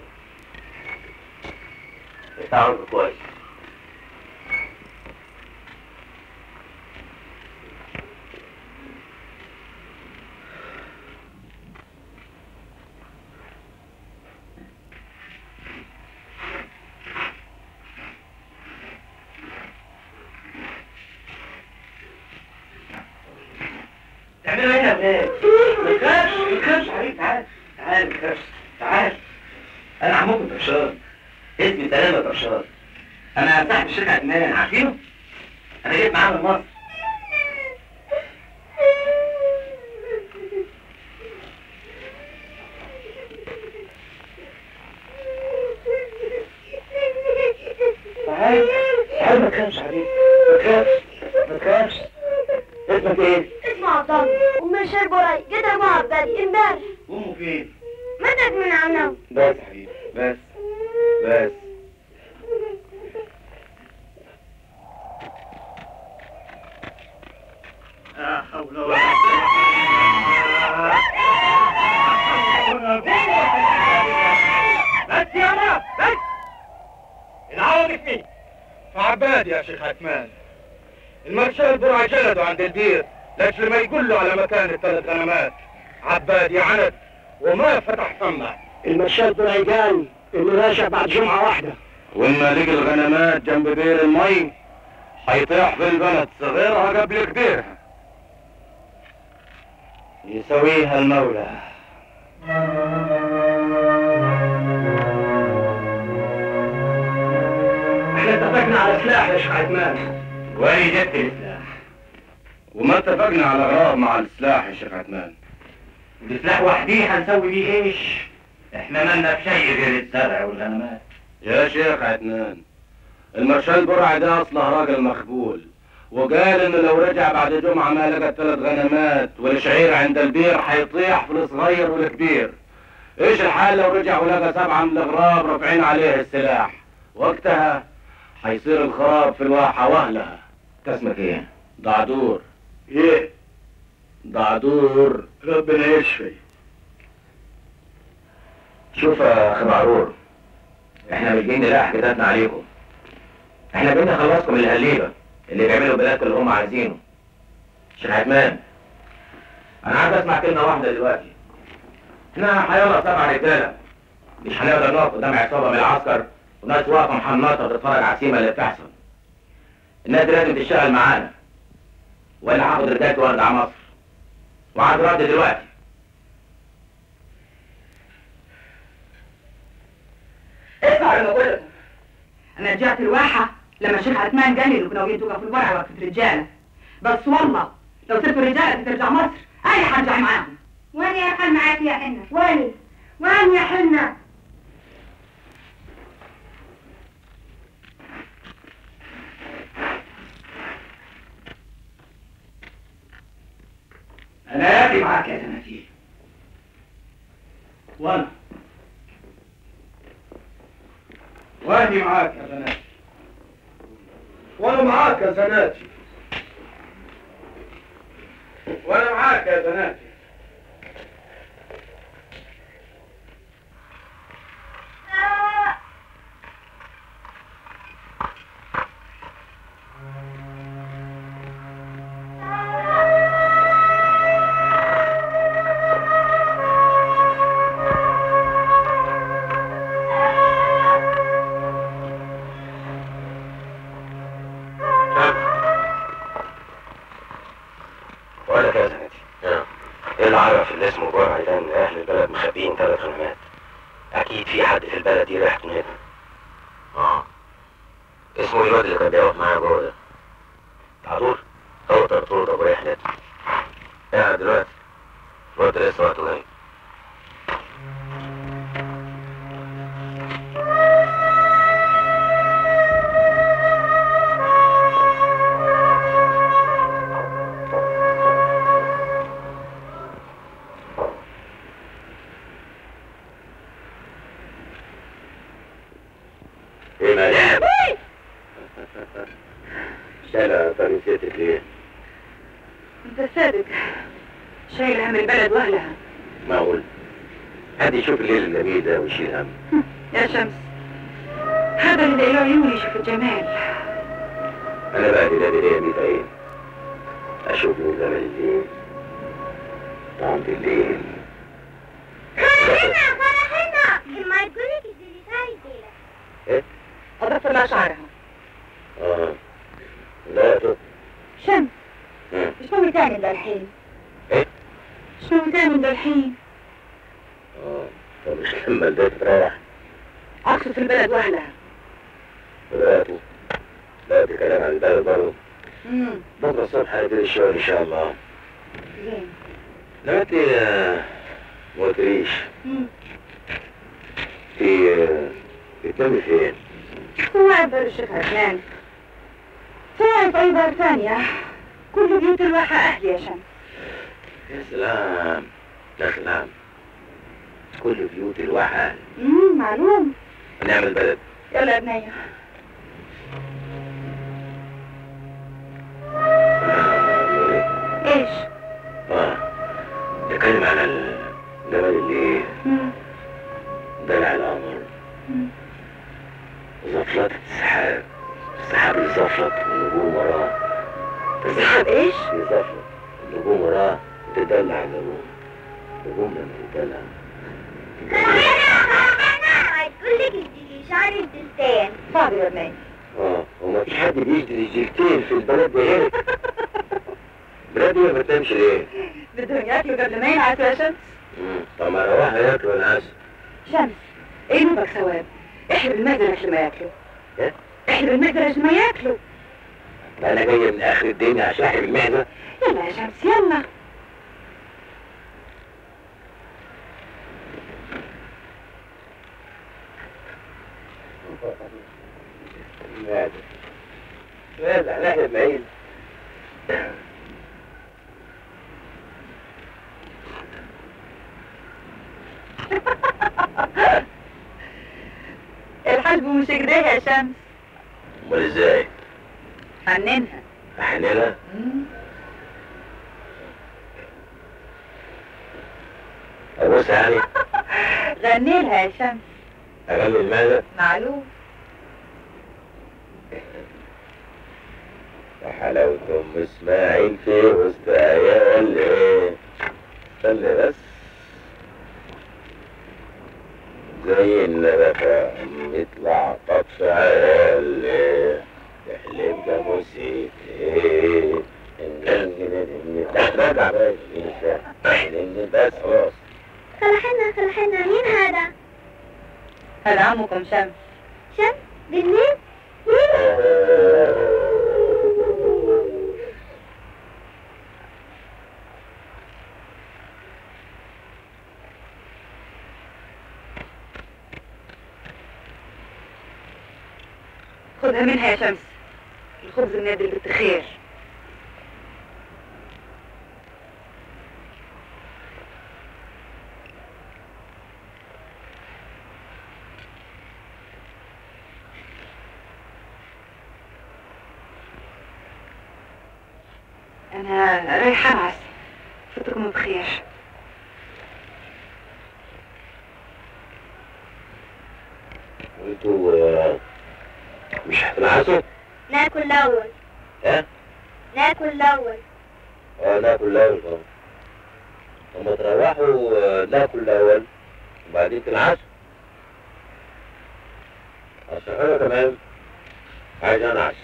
تعرف كويس ما تخافش عليك تعال تعال ما تخافش تعال انا عمكم طرشان اسمي سلامة طرشان انا صاحب الشركة عدنان عارفينه؟ انا جيت معاه من مصر تعال تعال ما تخافش عليك ما تخافش ما تخافش اسمك ايه؟ اسمه عبد الله ومن شرب وراي جيت ابو عبادي امبارح امه فين؟ ماتت من عناو بس يا حبيبي بس بس لا حول ولا بس يا ناس بس العوض مين؟ عباد يا شيخ عثمان المرشال برع جلده عند البير لاجل ما يقول له على مكان الثلاث غنمات عباد يا عند وما فتح فمه المشاد طلع قال انه راجع بعد جمعة واحدة وإما لقي الغنمات جنب بير المي حيطيح في البلد صغيرها قبل كبيرها يسويها المولى احنا اتفقنا على سلاح يا شيخ عثمان وين جبت السلاح وما اتفقنا على غراب مع السلاح يا شيخ عثمان بسلاح وحديه هنسوي بيه ايش؟ احنا مالنا في شيء غير الزرع والغنمات يا شيخ عدنان المرشال برع ده اصله راجل مخبول وقال انه لو رجع بعد جمعة ما لقى الثلاث غنمات والشعير عند البير حيطيح في الصغير والكبير ايش الحال لو رجع ولقى سبعة من الغراب رافعين عليه السلاح وقتها حيصير الخراب في الواحة واهلها اسمك ايه؟ دعدور ايه؟ دعدور ربنا يشفي شوف يا اخي معرور احنا مش جايين نلاقي حاجتنا عليكم احنا بدنا نخلصكم من الهليبه اللي بيعملوا بلادكم اللي هم عايزينه شيخ عثمان انا عايز اسمع كلمه واحده دلوقتي احنا حيالله سبع رجاله مش هنقدر نقف قدام عصابه من العسكر وناس واقفه محنطه بتتفرج على السيما اللي بتحصل الناس دي لازم تشتغل معانا ولا هاخد رجالتي وارجع مصر وعايز رد دلوقتي اسمع لما بقول لك انا رجعت الواحة لما الشيخ عثمان قال لي انه كنا ناويين توقفوا الورع وقفة رجالة بس والله لو سبتوا الرجالة ترجع مصر انا هرجع معاهم وين يا خال معاك يا حنة وين وين يا حنة انا ابي معاك يا زناتي وانا واني معاك يا زناتي وانا معاك يا زناتي وانا معاك يا زناتي بقول لك يا زناتي ايه اللي عرف اللي اسمه برع ده ان اهل البلد مخبيين ثلاث غنمات اكيد في حد في البلد دي ريحته هنا اه اسمه ايه الواد اللي كان بيقف معايا جوه ده عطور هو طرطور ابو رحلة قاعد دلوقتي الواد ده لسه وقته جاي ايه مالك؟ شايلة فرنسيتك ليه؟ انت صادق شايل هم البلد واهلها معقول حد يشوف الليل الجميل ده ويشيل هم يا شمس هذا اللي له عيون يشوف الجمال انا بقى دلالي ليا ميت عين اشوف من زمن الليل طعم الليل فرحنا فرحنا ما تقولك اللي سايد ايه؟ أضفر لها شعرها اه لا تط شمس مم. شنو تعمل للحين؟ ايه؟ شنو تعمل للحين؟ اه طب مش لما البيت تروح اقصد في البلد واهلها بدأته لا دي كلام عن البلد برضه امم بكره الصبح هنبتدي الشغل ان شاء الله زين لما انت آه، ما قلتليش مم. انت آه، بتنامي فين؟ هو عبر الشيخ عثمان تعرف اي دار ثانية كل بيوت الواحة اهلي يا شمس يا سلام يا سلام كل بيوت الواحة امم معلوم نعمل بلد يلا يا بنية ايش اه نتكلم على الجبل اللي مم. دلع القمر مم. زفلت السحاب السحاب يزفلط والنجوم وراه السحاب ايش يزفلط النجوم وراه تدلع النجوم النجوم لما تدلع هتقول لك اديني شعر الدستان حاضر يا بنية اه وما فيش حد بيجري جيلتين في البلد دي هنا البلد دي ما بتنامش ليه؟ بدهم ياكلوا قبل ما ينعسوا يا شمس مم. طب ما روحوا ياكلوا العسل شمس ايه نوبك ثواب احلب المدرج لما ياكلوا إيه؟ احلب المدرج لما ياكلوا انا جاي من اخر الدنيا عشان احلب المعده يلا يا شمس يلا المعده يلا هنحلب معين الحلب مش كده يا شمس امال ازاي؟ حننها احللها ابص يعني غني لها يا شمس اغني المعده معلوم حلاوة ام اسماعيل في وسط عيال ايه استنى بس زي النبكة يطلع طرف عيال ايه تحلم جاموسي ايه راجع بس خلاص خلحنا خلحنا مين هذا؟ هذا عمكم شمس شمس بالليل؟ خذها منها يا شمس الخبز من يد البت خير أنا رايحة أنعس فطركم بخير وانتوا آه، مش هتنعسوا؟ ناكل الأول ها؟ ناكل الأول اه ناكل الاول طبعا لما تروحوا آه، ناكل الاول وبعدين تنعسوا عشان انا كمان عايز انعس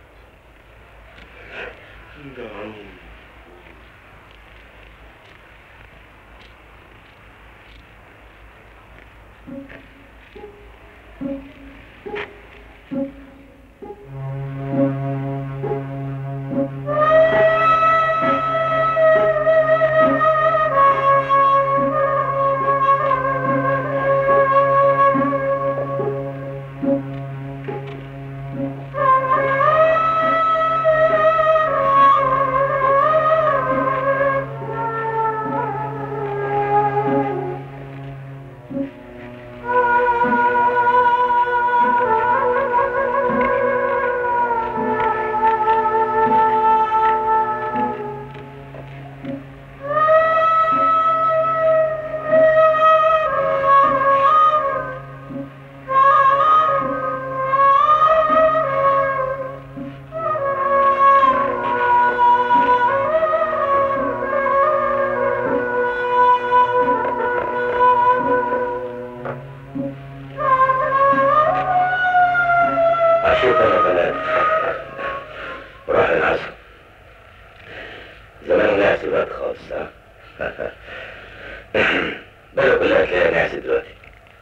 اشوف انا بنات وراح العصر زمان ناس الوقت خالص ها بلد كلها تلاقيها ناعسة دلوقتي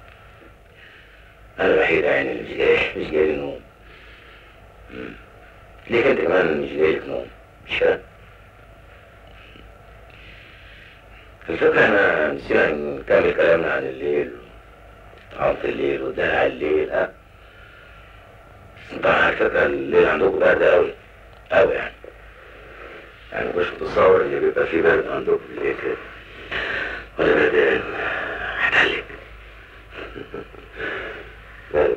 أنا الوحيد يا عيني اللي مش جاي مش جاي لي نوم مم. ليك أنت كمان مش جاي لك نوم مش كده؟ الفكرة احنا نسينا نكمل كلامنا عن الليل عمق الليل ودلع الليل ها بس طبعا على فكرة الليل عندكم برد أوي أوي يعني يعني مش متصور إن بيبقى في برد عندكم بالليل كده ولا بردان هتعلق برد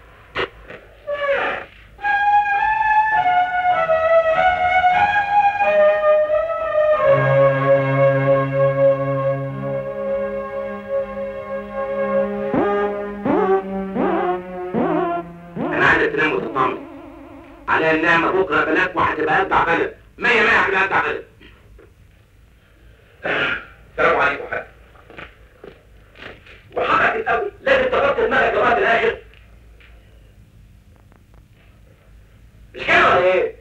انا عايزك تنام وتطمن على النعمة بكرة بنات وهتبقى أجدع بلد مية مية هتبقى أجدع بلد السلام عليكم حاج وحضرتك قوي لازم تغطي دماغك لغايه الاخر مش كده ولا ايه؟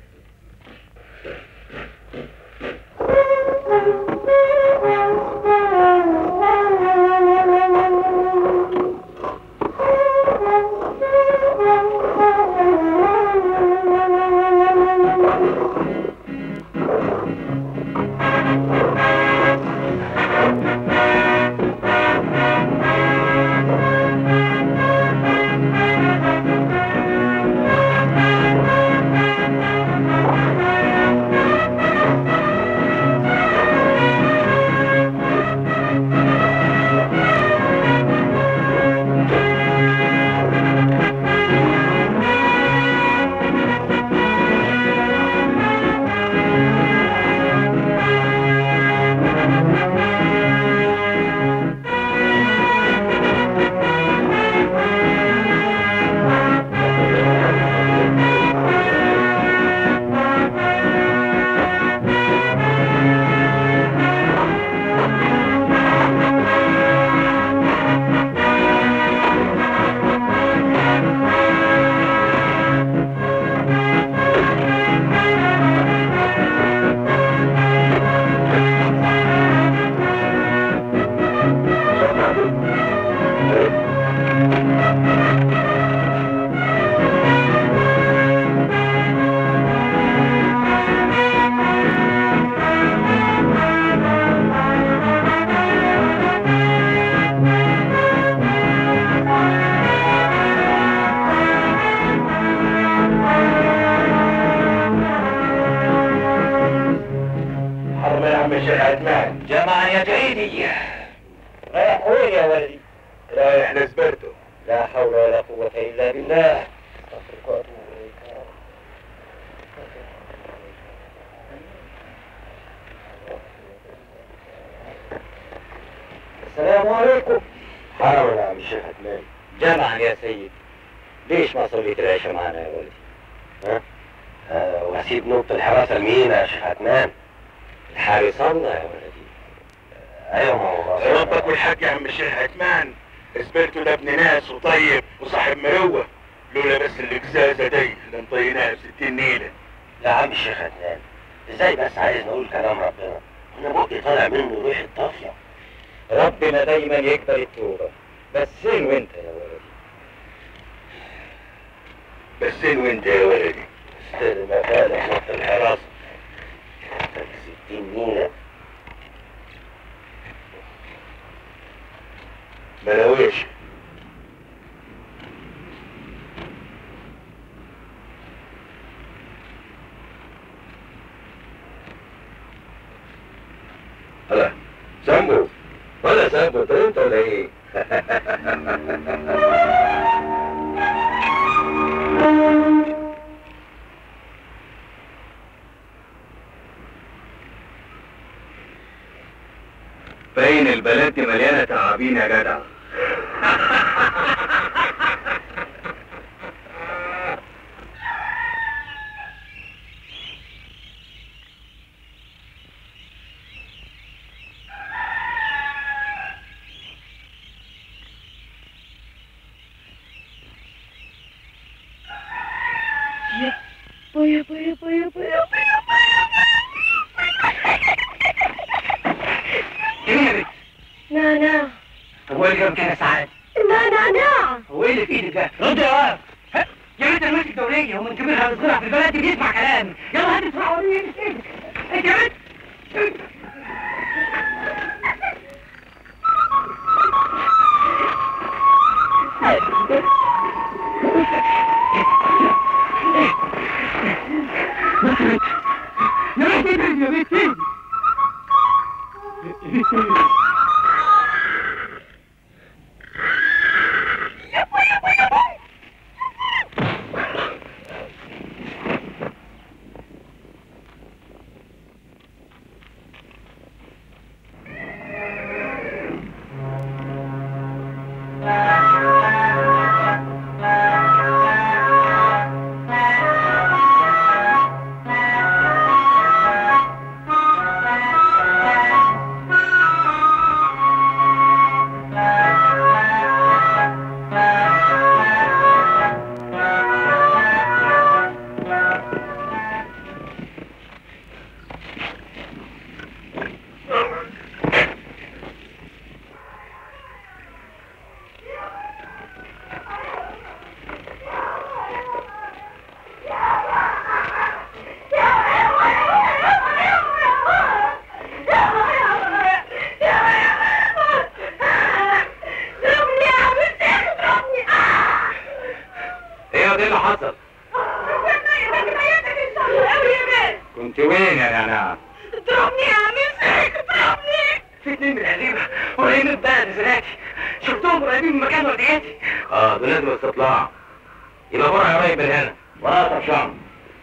حرم يا عم الشيخ عثمان جمعا يا جعيدي رايح وين يا ولدي؟ رايح لسبرتو لا حول ولا قوة إلا بالله أستغفرك وأتوب إليك يا رب. السلام عليكم حرم يا عم الشيخ عثمان جمعا يا سيدي ليش ما صليت العشاء معنا يا ولدي آه واسيب نقطة الحراسة لمين يا شيخ عثمان؟ الحارس الله يا ولدي ايوه ما هو ربك والحاج يا عم الشيخ عثمان سبرتو ده ابن ناس وطيب وصاحب مروه لولا بس القزازه دي اللي مطيناها ب 60 نيله يا عم الشيخ عثمان ازاي بس عايز نقول كلام ربنا انا بقي طالع منه ريح الطافية ربنا دايما يقبل التوبة بس فين وانت يا ولدي بس وانت يا ولدي استاذ ما فعلا نقطة الحراسة ستين نيلة ملاويش هلا سامبو ولا سامبو انت انت ولا ايه؟ باين البلد دي مليانه تعابين يا جدع Boya, boya, boya, boya, boya, ايه No, no. اللي جاب كده ساعات لا لا لا هو ايه اللي في ايدك ده؟ رد يا واد ها؟ يا بنت الملك الدولية ومن كبيرها لصغيرها في البلد دي بيسمع كلامي يلا هات بسرعة وريني ايه في ايدك انت يا بنت يا بنت يا بنت يا بنت ايه ده اللي حصل؟ كنت وين يا نعناع؟ في اتنين من القديمة قريبين من البلد زناتي شفتهم قريبين من مكان وردياتي اه دول لازم استطلاع يبقى فرع قريب من هنا ولا طفشان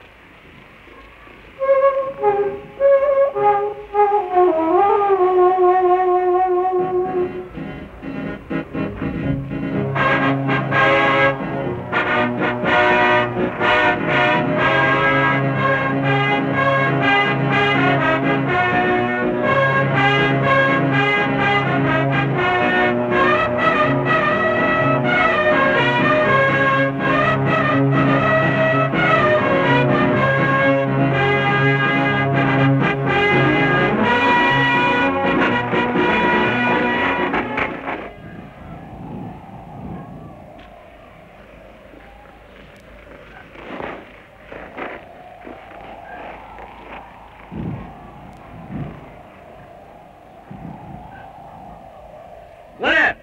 ولا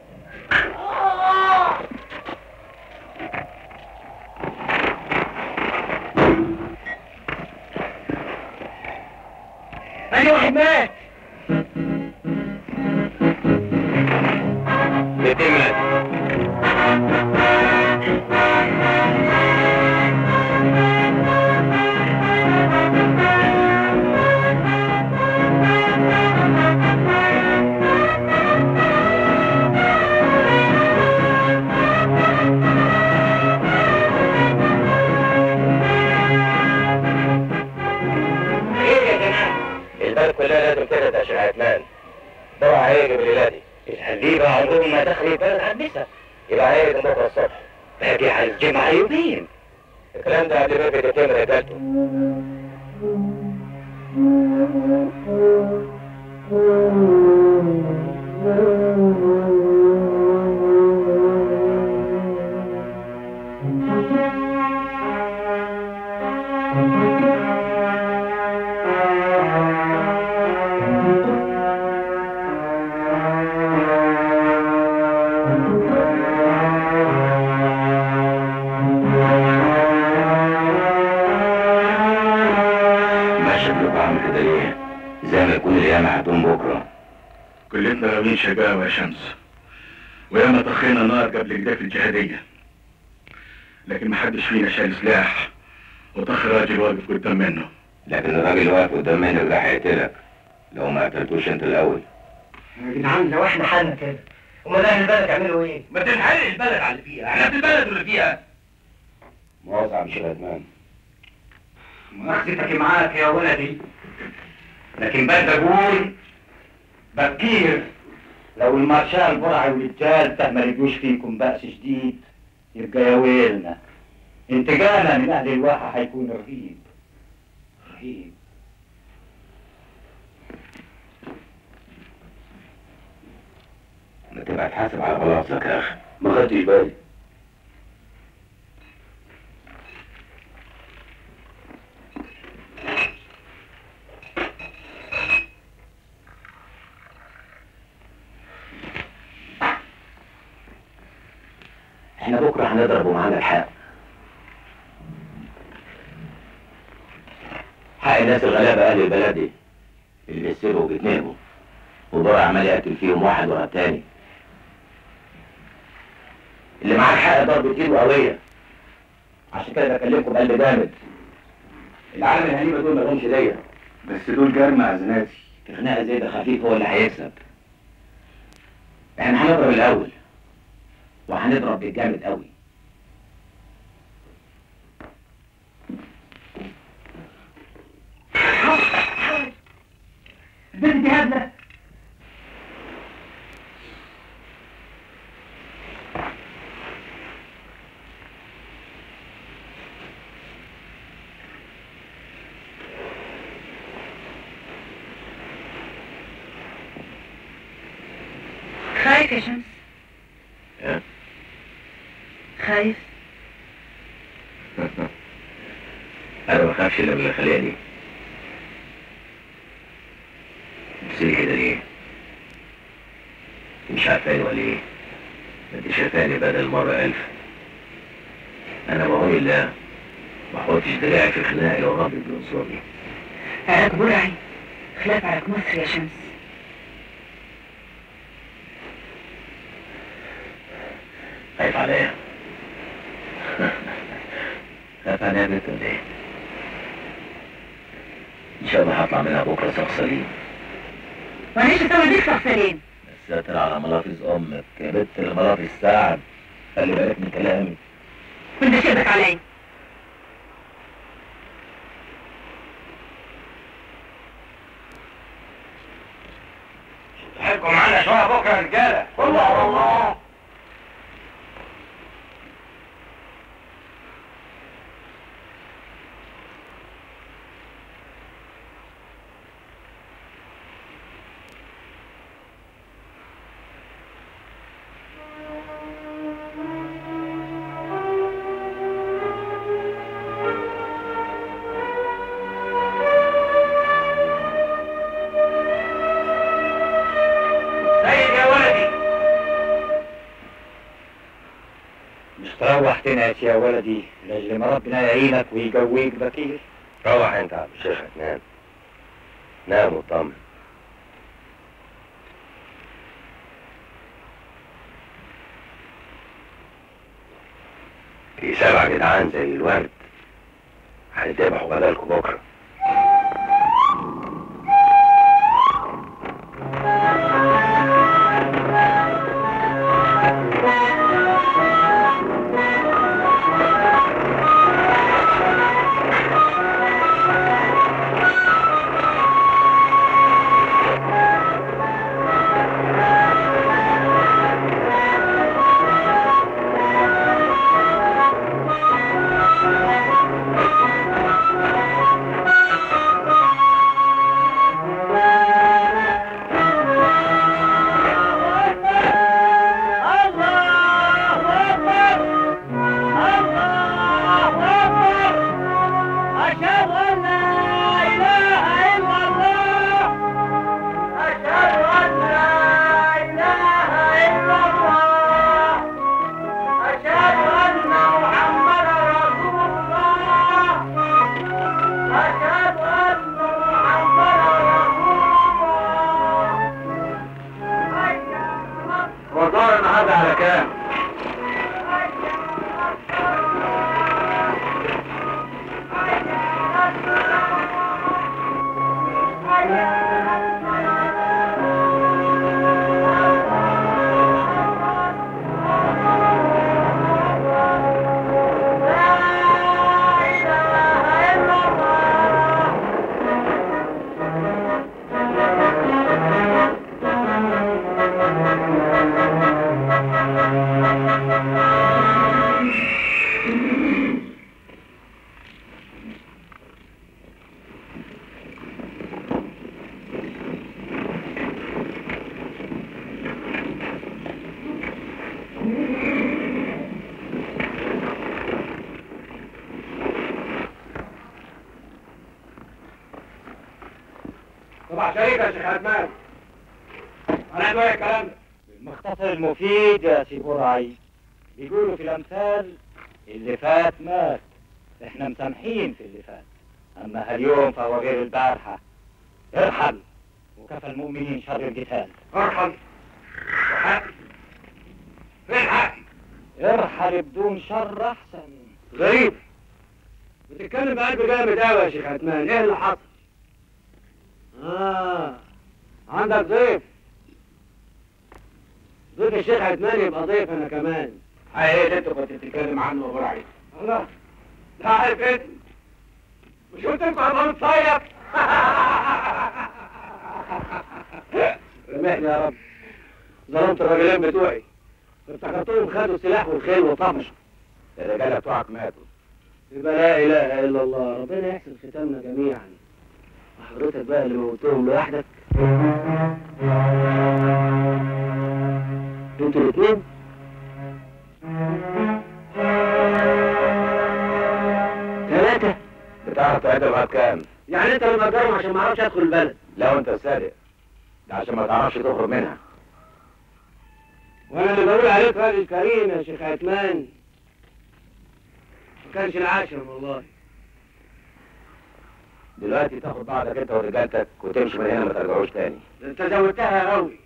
أي واحد مات الاتنين مات ايه يا جماعة البلد كلها لازم تهدى يا شيخ عثمان طبعا هيجي بالليلة دي الحليبة عمرهم ما دخل البلد عندسة يبقى هيجي بكرة الصبح باقي على الجمعة يومين الكلام ده قبل ما يبقى يتم رجالته ما شكلك عامل كده ليه؟ زي ما يكون الأيام هتقوم بكرة كلنا غاويين شقاوة يا شمس وياما طخينا نار قبل كده في الجهادية لكن محدش فينا شال سلاح وطخ راجل واقف قدام منه لكن الراجل واقف قدام منك ده هيقتلك لو ما قتلتوش انت الأول يا جدعان لو احنا حالنا كده امال اهل البلد يعملوا ايه؟ ما تنحرق البلد على اللي فيها احنا في البلد واللي فيها موسع مش عثمان مؤاخذتك معاك يا ولدي لكن بس اقول بكير لو المارشال برعي والرجال ده ما لقوش فيكم بأس شديد يبقى يا ويلنا انتقالنا من اهل الواحة هيكون رهيب رهيب ما تبقى هتحاسب على غلاصك يا اخي ما خدتش بالي احنا بكره هنضرب ومعانا الحق حق الناس الغلابه اهل البلد دي اللي بيسرقوا وبيتنهبوا وضايع عمال يقتل فيهم واحد ورا التاني اللي معاه الحق ضربة ايده قوية عشان كده بكلمكم بقلب جامد العالم الهنيمة دول مالهمش دية بس دول جرمى أزناتي في خناقة زي ده خفيف هو اللي هيكسب احنا هنضرب الأول وهنضرب بالجامد قوي البنت دي هبلة خايف يا شمس ها؟ خايف انا ما بخافش الا من الخلية دي بتبصلي كده ليه؟ مش عارفاني ولا ايه؟ ما انت شايفاني بدل مرة ألف أنا بعون الله ما احطش دراعي في خناقي لو ربي بينصرني عراك برعي خلاف عراك مصر يا شمس خايف عليا خايف عليا يا بنت ولا ايه؟ إن شاء الله هطلع منها بكرة شخص سليم وانا ايش اسوي بيك شخصين الساتر على ملافظ أمك يا بنت الملافظ سعد خلي بالك من كلامي كنت شبك علي تحبكم معانا شويه بكره يا رجاله الله الله سيد يا ولدي مش تروح تنعس يا ولدي لاجل ما ربنا يعينك ويقويك بكير روح انت يا عبد الشيخ نام نام وطمن في سبع جدعان زي الورد هنتذبحوا بدلكم بكره طبعا شريك يا شيخ عدنان انا ادوي الكلام ده المختصر المفيد يا سي برعي بيقولوا في الامثال اللي فات مات احنا مسامحين في اللي فات اما اليوم فهو غير البارحه ارحل وكفى المؤمنين شر القتال ارحل وحق فين حقي ارحل بدون شر احسن غريب بتتكلم بقلب جامد قوي يا شيخ عثمان ايه اللي حصل اه عندك ضيف ضيف الشيخ عثمان يبقى ضيف انا كمان ايه اللي انت كنت بتتكلم عنه يا برعي الله لا عارف انت مش قلت لكم هبقى متصيف سامحني يا رب ظلمت الراجلين بتوعي افتكرتهم خدوا السلاح والخيل وطفشوا الرجاله بتوعك ماتوا يبقى لا اله الا الله ربنا يحسن ختامنا جميعا وحضرتك بقى اللي موتهم لوحدك انتوا الاثنين ثلاثة بتعرف تعد لغايه كام يعني انت اللي مأجرهم عشان ما اعرفش ادخل البلد لو انت صادق ده عشان ما تعرفش تخرج منها وانا اللي بقول عليك راجل كريم يا شيخ عثمان ما كانش العاشر والله دلوقتي تاخد بعضك انت ورجالتك وتمشي من هنا ما ترجعوش تاني ده انت زودتها قوي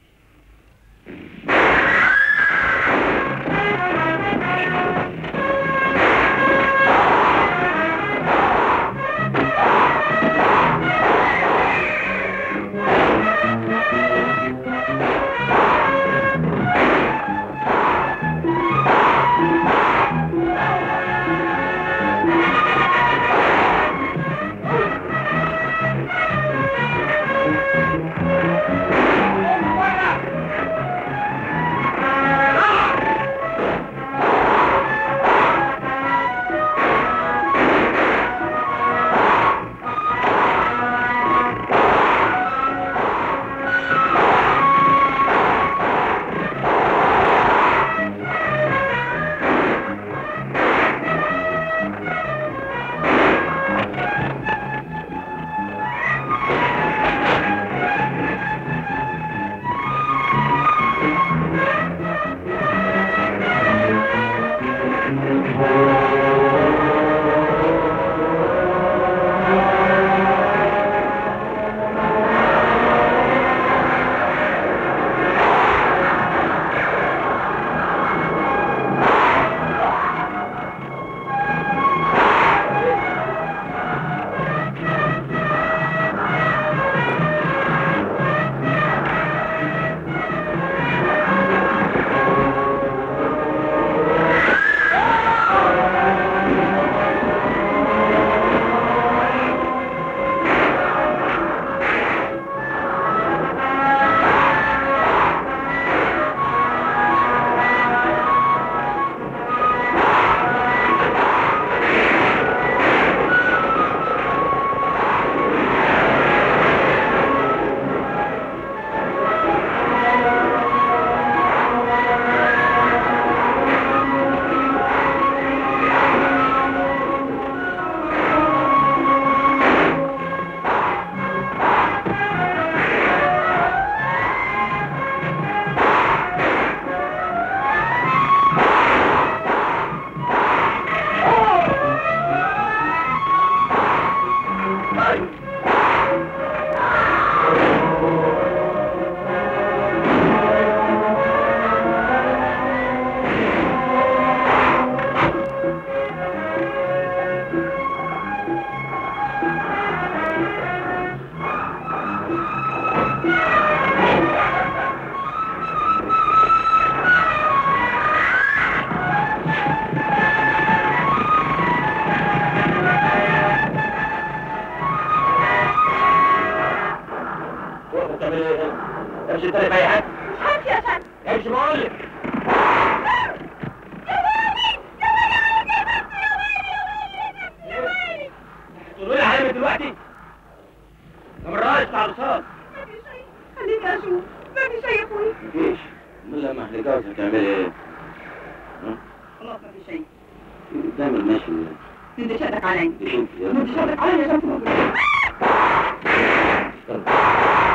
امشي تاني في اي حاجه هات يا شك امشي بقول لك تقولوا لي علامه دلوقتي طب الراجل بتاع الرصاص خليني اشوف ما في شيء يا اخوي مفيش امال لما احنا جوز هتعملي ايه؟ خلاص ما في شيء دايما ماشي مد شدك علي شوف يا مد شدك علي يا شمس استنى.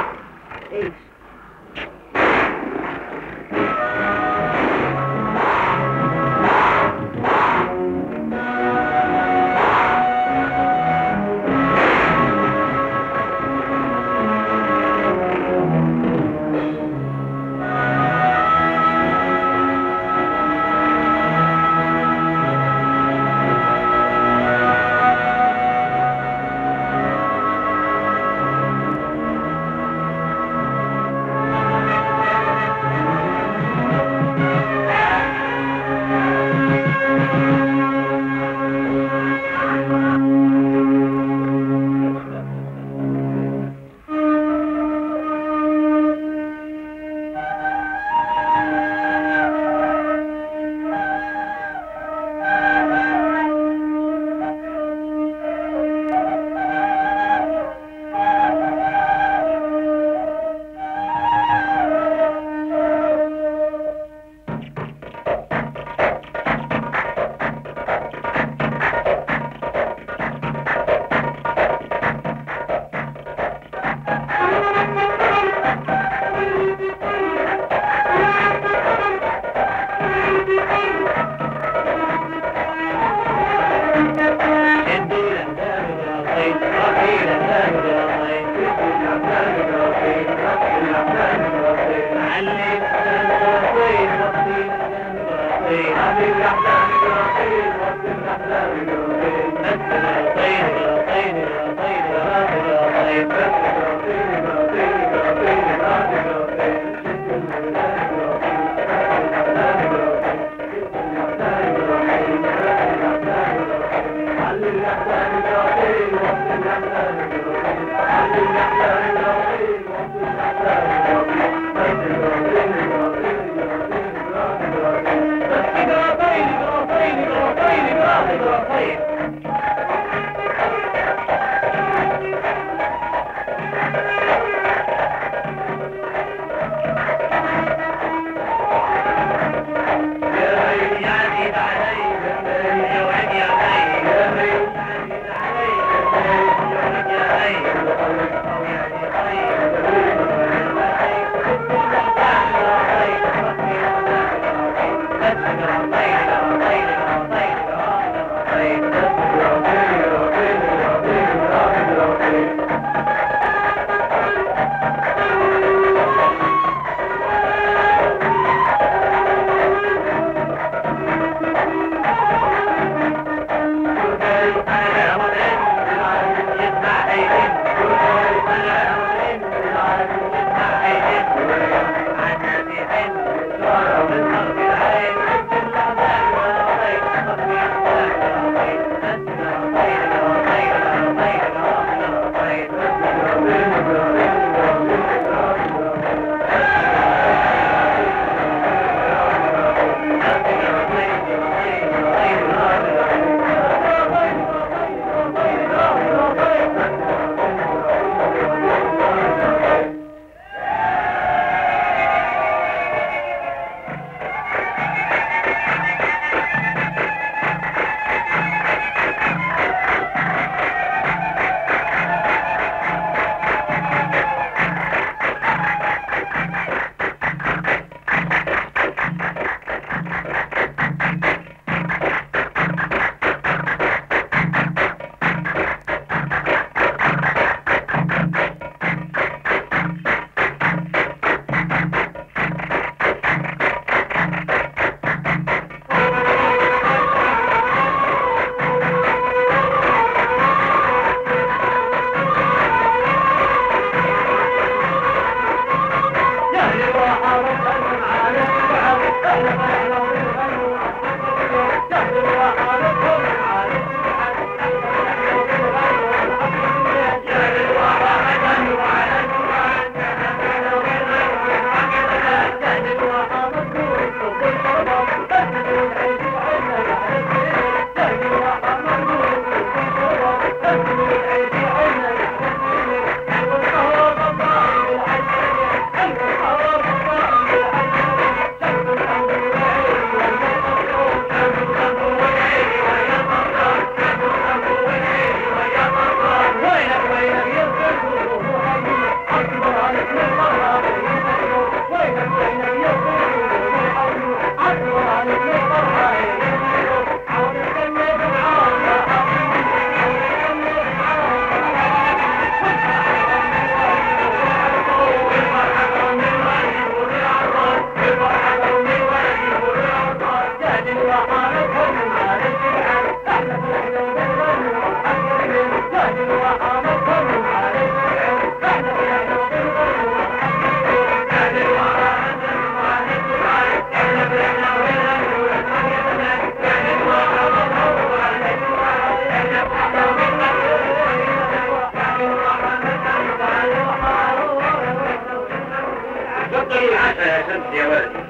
اتفضل العشاء يا شمس يا ولدي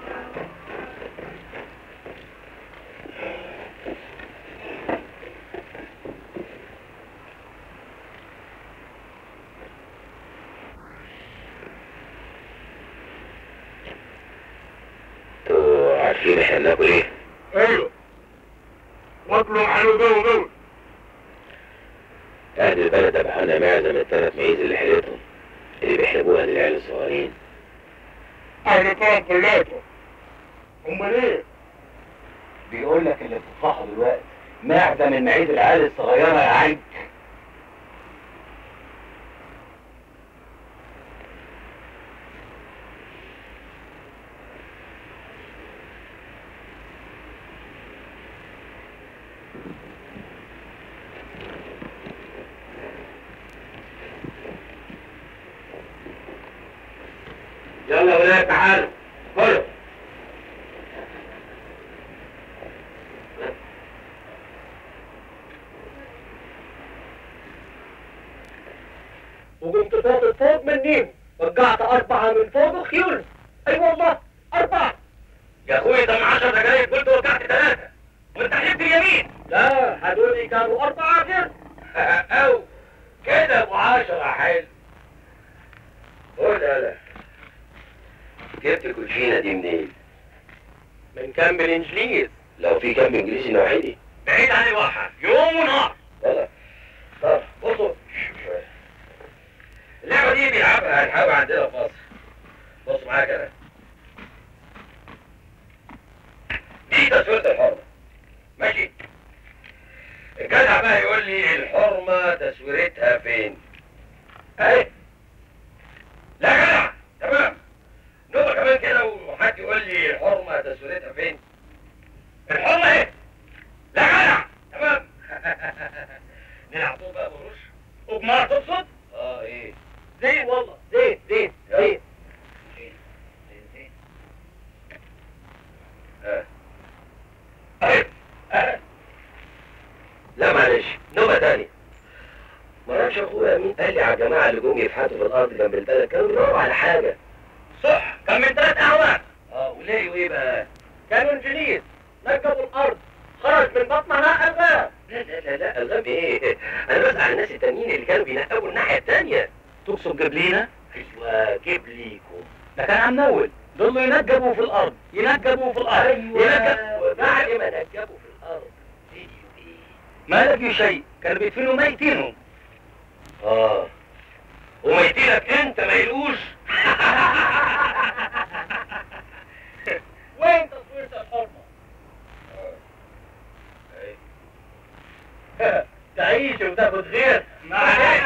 انتوا عارفين احنا بناكل ايه؟ ايوه واكلهم حلو جو جو اهل البلد ذبحوا لنا معزه من الثلاث معيز اللي حليتهم اللي بيحلبوها للعيال الصغيرين اهل طرف ثلاثة امال ايه؟ بيقول لك اللي بتطفحه دلوقتي معزه من معيز العيال الصغيره يا عيب تعالوا كله وقمت فوق فوق منيهم وقعت أربعة من فوق خيول أي والله أربعة يا اخويا ده من 10 دقايق قلت وقعت ثلاثة وانت حلفت اليمين لا هدول كانوا أربعة غير او كده ابو عشرة حلو قول يالا جبت الكوتشينة دي منين؟ من كان بالإنجليز لو في كام انجليزي نوعيني بعيد عن الواحد يوم ونهار يلا طب بصوا شوية. اللعبة دي بيلعبها هنحاول عندنا في مصر بصوا معايا كده دي تسوية الحرمة ماشي الجدع بقى يقول لي الحرمة تسويرتها فين اهي لا جدع تمام نقطة كمان كده وحد يقول لي الحرمة تسويرتها فين الحرمة اهي لا جدع تمام نلعب طوب بقى بقروش وبنار تقصد اه ايه زين والله زين زين زين آه. أهي. أهي. لا معلش نوبة تانية ما اعرفش اخويا مين قال لي على الجماعة اللي جم يفحتوا في الارض جنب البلد كانوا بيدوروا على حاجة صح كان من ثلاث أعوام اه وليه وايه بقى؟ كانوا إنجليز نقبوا الأرض خرج من بطنها ألغام لا لا لا لا الغام ايه؟ انا بسأل على الناس التانيين اللي كانوا بينقبوا الناحية التانية تقصد قبلينا ايوه جيب ليكم ده كان عم نول ضلوا ينقبوا في الأرض ينقبوا في الأرض ينقبوا وبعد ما نجبوا في الارض لقيوا ايه؟ ما لقيوا شيء كانوا بيدفنوا ميتينهم اه وميتينك انت ما يلقوش وين تصوير الحرمة؟ تعيش وتاخد غير معلش.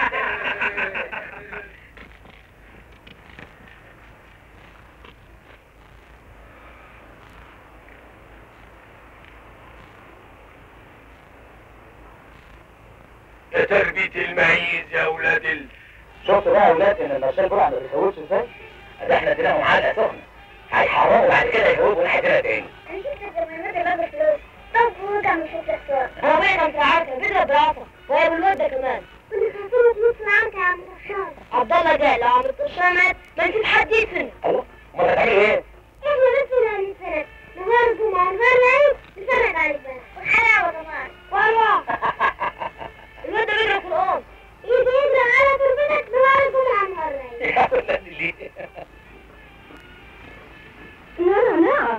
يا تربية المعيز يا ولاد ال... شفتوا بقى يا ولاد ان المرشال برع ما بيسويش ازاي؟ ده احنا اديناهم علقة سخنة هيحرقوا بعد كده يجاوبوا ناحيتنا تاني انا شفت الجماعات اللي باخد فلوس طب وقع من شفت الصور هو بينا مش عارفه بيضرب براسه وهي بالواد كمان كنا خايفين فلوس معاك يا عم طشار عبد الله قال لو عم الطشار مات ما نسيب حد يدفنه الله امال هتعملوا ايه؟ احنا نفسنا نتفرج نهار الجمعة ونهار العيد نتفرج على البلد وحلاوة طبعا والله الواد ده بيضرب في القوم يجي يضرب على تربتك نهار الجمعة ونهار العيد يا ولاد اللي لا لا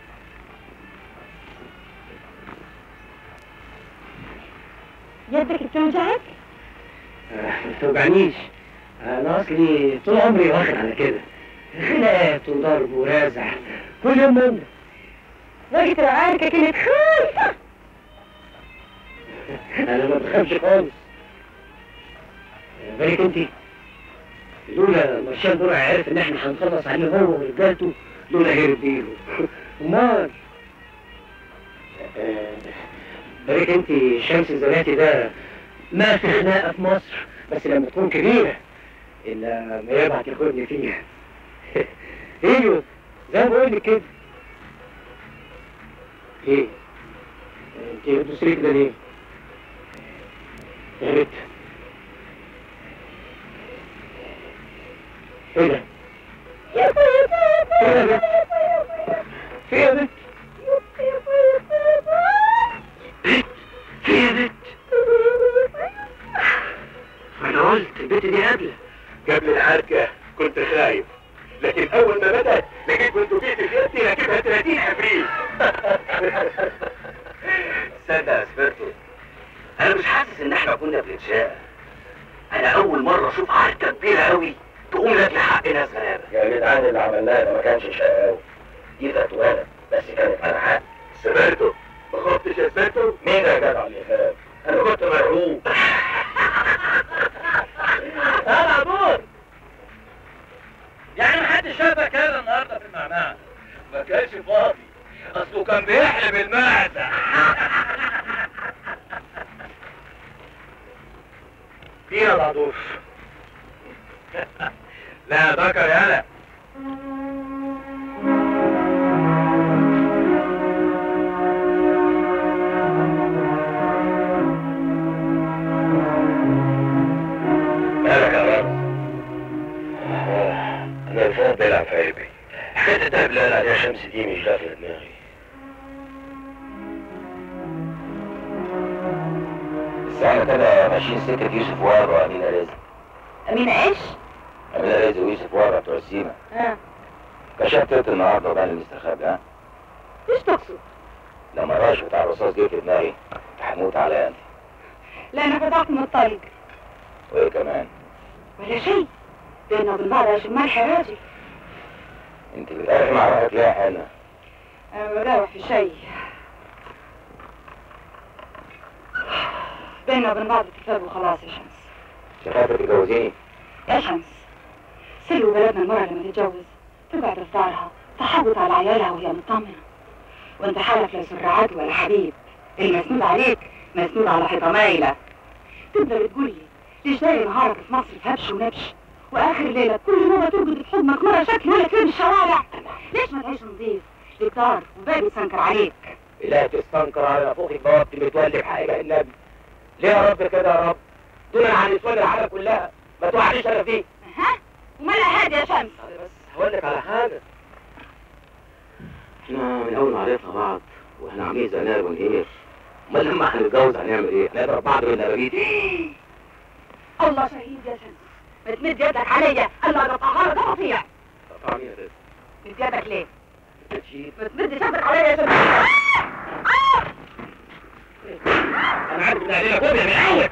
يدك بتوجعك؟ ما توجعنيش انا اصلي طول عمري واخد على كده خناقات وضرب ورازع كل يوم من ده وقت العركة كانت خايفة انا ما بخافش خالص بالك انت لولا مارشال برع عرف ان احنا هنخلص عليه هو ورجالته لولا هرب بيله امال آه، بالك انت شمس زناتي ده ما في خناقه في مصر بس لما تكون كبيره الا ما يبعت ياخدني فيها ايوه زي ما بقول لك كده ايه انت بتبصي كده ليه؟ يا بنت ايه ده؟ يابا يابا ايه يا يابا بنت؟ في ايه يا بنت؟ في ايه يا بنت؟ انا قلت البنت دي قابله قبل الحركة كنت خايف لكن أول ما بدأت لقيت بندقية في يدي راكبها 30 عفريت صدق يا سبرتو أنا مش حاسس إن إحنا كنا بنتشاقى أنا أول مرة أشوف حركة كبيرة أوي تقوم لك لحق ناس غلابة يا جدعان اللي عملناه ده ما كانش شقاوة دي فتوانة بس كانت على حق سبرتو ما خفتش يا سبرتو مين يا جدع اللي خاف؟ أنا كنت مرعوب انا دور يعني محدش شافك هذا النهارده في المعمعة ما كانش فاضي اصله كان بيحلب المعدة فيها العضوف لا ذكر يالا الذهب بيلعب في قلبي حكاية الذهب اللي قال عليها شمس دي مش داخلة دماغي بس احنا كده ماشيين سكة يوسف وهب وأمينة رزق أمينة إيش؟ أمينة رزق ويوسف وهب بتوع السيما ها كشفت النهارده وبان المستخبي ها إيش تقصد؟ لما الراش بتاع الرصاص جه في دماغي هموت على انت لا أنا فتحت من الطريق وايه كمان ولا شيء بيننا وبين بعض عشان ملح يا راجل انت بتعرفي مع روحك ليه يا حنا أنا بروح في شيء بيننا وبين بعض اتفاق وخلاص يا شمس شخافة تتجوزيني يا شمس سلو بلدنا المرة لما تتجوز تقعد في دارها تحوط على عيالها وهي مطمنة وانت حالك لا سر عدو ولا حبيب المسنود عليك مسنود على حيطة مايلة تفضل تقول لي ليش داير نهارك في مصر في هبش ونبش واخر ليلة كل مرة ترقد في حضنك مرة شكل ولا كلام الشوارع ليش ما تعيش نظيف ليك دار وباب يتسنكر عليك لا تستنكر على نفوخك بوقت بتولي بحاجة النبي ليه يا رب كده يا رب دون عن نسوان العالم كلها ما توعديش انا فيه ها ومالها هادي يا شمس بس هقول لك على حاجة احنا من اول ما عرفنا بعض واحنا عاملين زنار ونهير امال لما هنتجوز هنعمل ايه؟ هنضرب بعض بالنبابيت الله شهيد يا شمس ما تمد يدك عليا الا ده طهارة ده رفيع طعمين يا مد يدك ليه؟ تشيل ما تمدش يدك عليا يا شمس انا عارف ان علينا كوبيا من الاول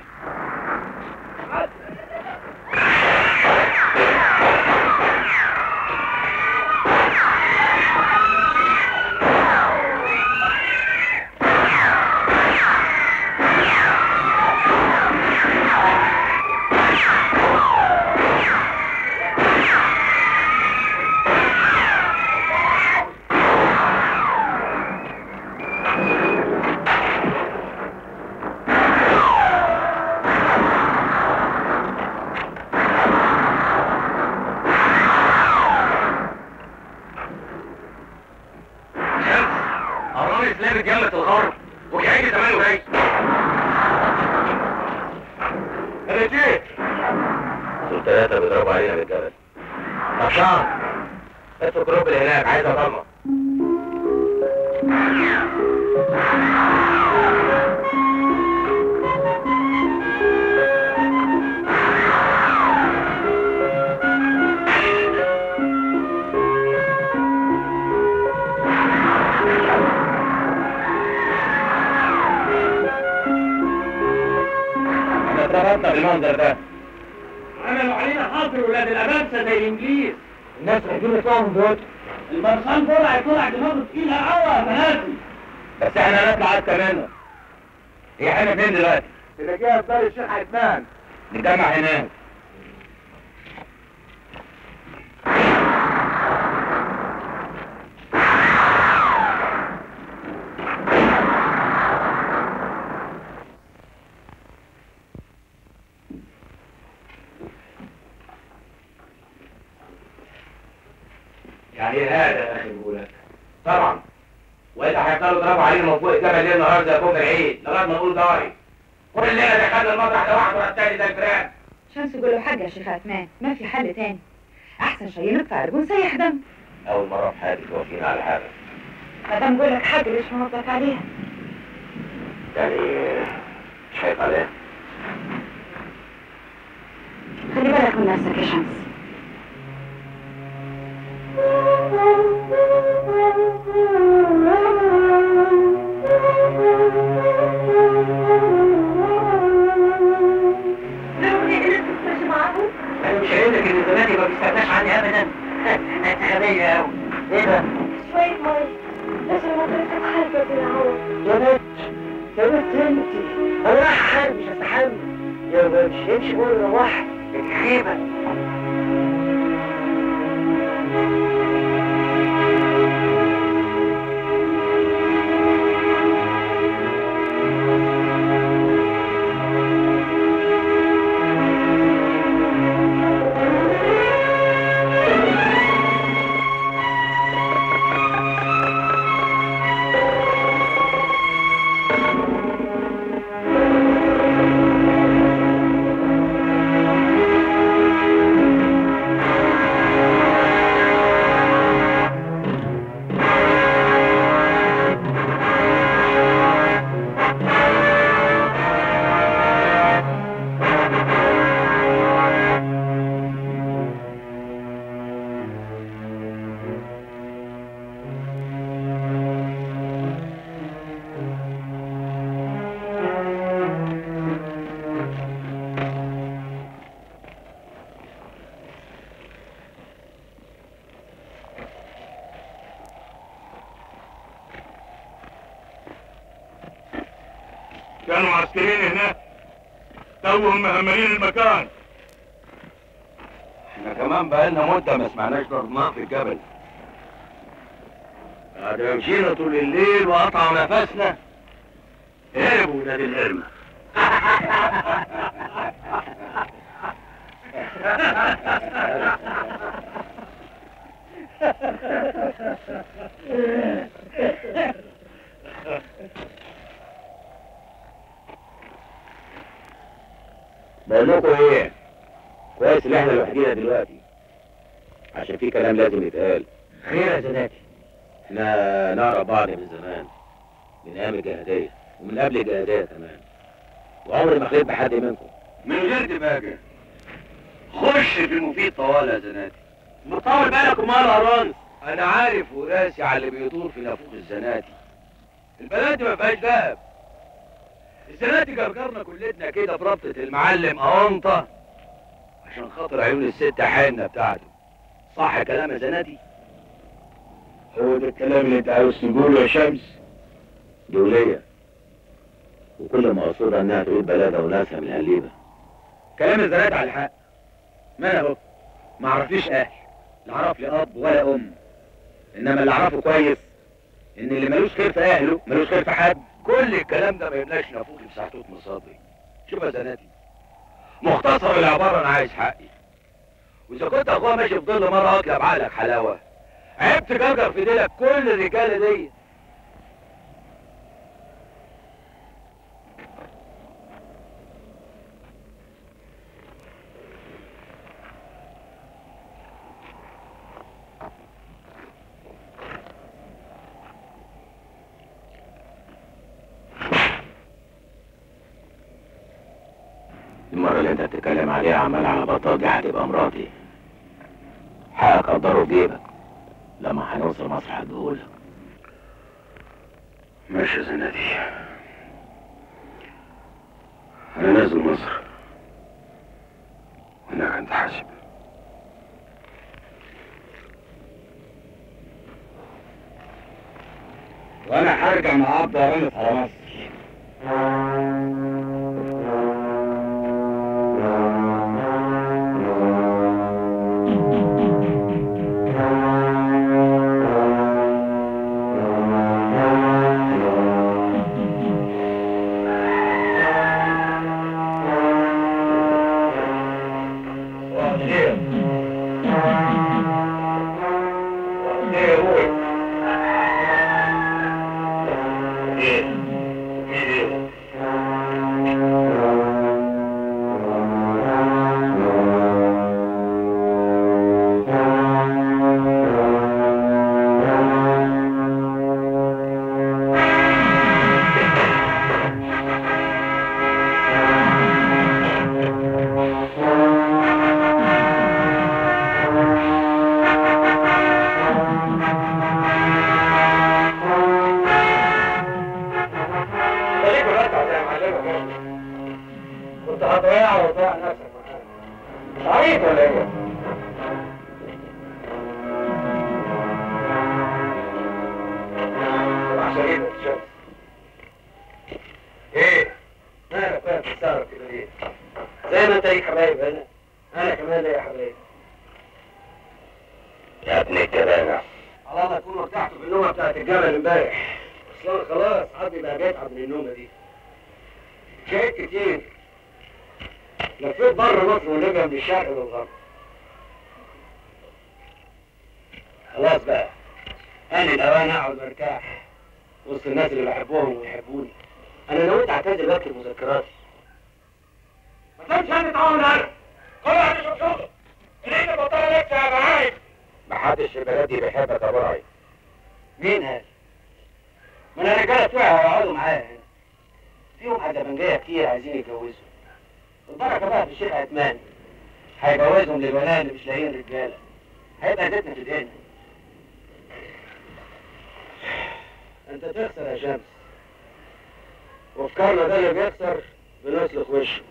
قرار اسلامي جامة الغرب وجاي زمان وجاي انا جيت دول ثلاثة بيضربوا علينا بالجبل طشان ادخل الجروب اللي هناك عايز اضلمه احنا اتربطنا بالمنظر ده عملوا علينا حاضر ولاد الأبابسة زي الإنجليز الناس رايحين يطلعوا دول المرسان طلع طلع دماغه تقيلة قوي يا بناتي بس احنا هنطلع اكتر منه هي احنا فين دلوقتي؟ تلاقيها في دار الشيخ عثمان نتجمع هناك يعني هذا يا اخي بقولك طبعا والا هيفضلوا يضربوا علينا من فوق الجبل ليل نهار زي فوق العيد لغايه ما نقول داري كل ليله دخلنا المطرح ده واحد ورا التاني زي الفئران شمس يقول له حاج يا شيخ عثمان ما في حل تاني احسن شيء نقطع رجول سيح دم اول مره في حياتي توافقين على حاجه ما دام يقول لك حاجه ليش ما نوافقك عليها يعني مش خايف عليها خلي بالك من نفسك يا شمس انا مش قايل لك ان زماني ما بيستغناش عني ابدا انت غبيه قوي ايه ده؟ شوية مية لازم نضرب حاجة في الهواء يا بنت يا بنت انت انا رايح حارب مش هستحمل يا بنت امشي بره واحد خيبه كانوا معسكرين هناك توهم مهملين المكان احنا كمان بقالنا مدة ما سمعناش ضربناه في الجبل بعد ما مشينا طول الليل وقطعوا نفسنا هربوا ولاد الهرمة بقول لكم ايه كويس ان احنا لوحدينا دلوقتي عشان في كلام لازم يتقال خير يا زناتي احنا نعرف بعض من زمان من ايام الجهادية ومن قبل الجهادية كمان وعمري ما خليت بحد منكم من غير دماغة خش في المفيد طوال يا زناتي مطول بالك ومال هرانس انا عارف وراسي على اللي بيدور في نافوخ الزناتي البلد دي ما فيهاش دهب الزناتي جرجرنا كلتنا كده بربطة المعلم أونطة عشان خاطر عيون الست حنة بتاعته صح كلام يا زناتي هو ده الكلام اللي انت عاوز تقوله يا شمس دولية وكل ما اقصدها انها تعود بلدها وناسها من هالليبة كلام الزناتي على الحق ما انا اهو ما اعرفليش اهل لا اعرف لي اب ولا ام انما اللي اعرفه كويس ان اللي ملوش خير في اهله ملوش خير في حد كل الكلام ده ما يملاش نافوخي بسحتوت مصادري شوف يا زناتي مختصر العبارة انا عايز حقي واذا كنت اخويا ماشي في ظل مرة اطلع بعقلك حلاوة عيب تجرجر في ديلك كل الرجالة دي المرة اللي انت بتتكلم عليها عمال على بطال دي هتبقى مراتي حقك قدره في جيبك لما هنوصل مصر هديهولك ماشي يا زناتي انا نازل مصر هناك انت حاسب وانا هرجع مع عبد رانف على مصر خليك مرتع زي معلمك يا ابني. كنت هتضيع وتضيع نفسك معاك مش عبيط ولا ايه؟ طلع شريف الشمس ايه؟ مالك بقى بتستغرب كده ليه؟ زي ما انت ليك حبايب هنا انا كمان ليا حبايب يا ابن الجبانة على الله تكونوا ارتحتوا بالنومة بتاعت الجبل امبارح اصل خلاص عظمي بقى بيتعب من النومة دي شهيت كتير لفيت بره مصر وليبيا من الشرق للغرب خلاص بقى انا الاوان اقعد مرتاح وسط الناس اللي بحبهم ويحبوني انا نويت اعتزل واكتب مذكراتي ما كانش عندي تعاون انا كل واحد يشوف شغله اللي انت بطل لك يا معايا محدش في بلدي بيحبك يا براعي مين هذا؟ ما انا الرجاله بتوعي هيقعدوا معايا هنا فيهم عزبنجيه كتير عايزين يتجوزوا البركه بقى في الشيخ عثمان هيجوزهم للولاء اللي مش لاقيين رجاله هيبقى زيتنا في ايدينا انت تخسر يا شمس وافكارنا ده اللي بيخسر بنسلخ وشه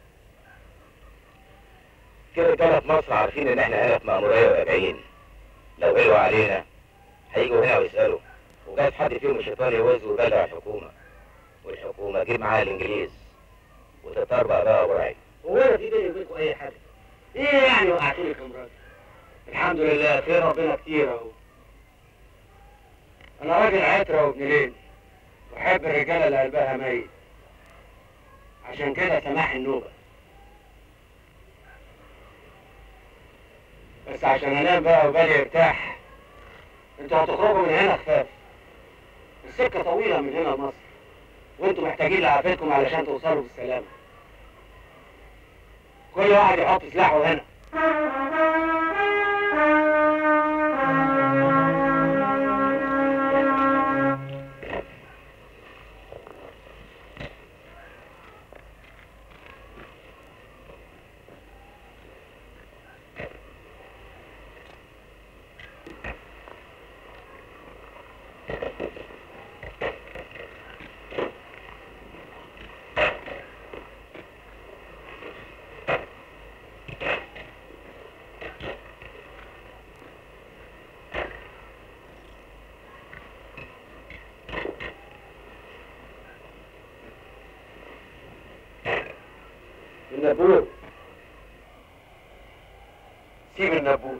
كده طلعت مصر عارفين ان احنا هنا في مأمورية وراجعين لو قلوا علينا هيجوا هنا ويسألوا وجايز حد فيهم الشيطان يوز ويبلغ الحكومة والحكومة تجيب معاها الإنجليز وتتربع بقى وراي هو انا في بيني وبينكم اي حاجه ايه يعني وقعتوني كمرات الحمد لله خير ربنا كتير اهو انا راجل عترة وابن ليل واحب الرجاله اللي قلبها ميت عشان كده سماح النوبه بس عشان انام بقى وبالي يرتاح انتوا هتخرجوا من هنا خفاف السكه طويله من هنا لمصر وانتوا محتاجين لعافيتكم علشان توصلوا بالسلامه كل واحد يحط سلاحه هنا النبوت سيب النبوت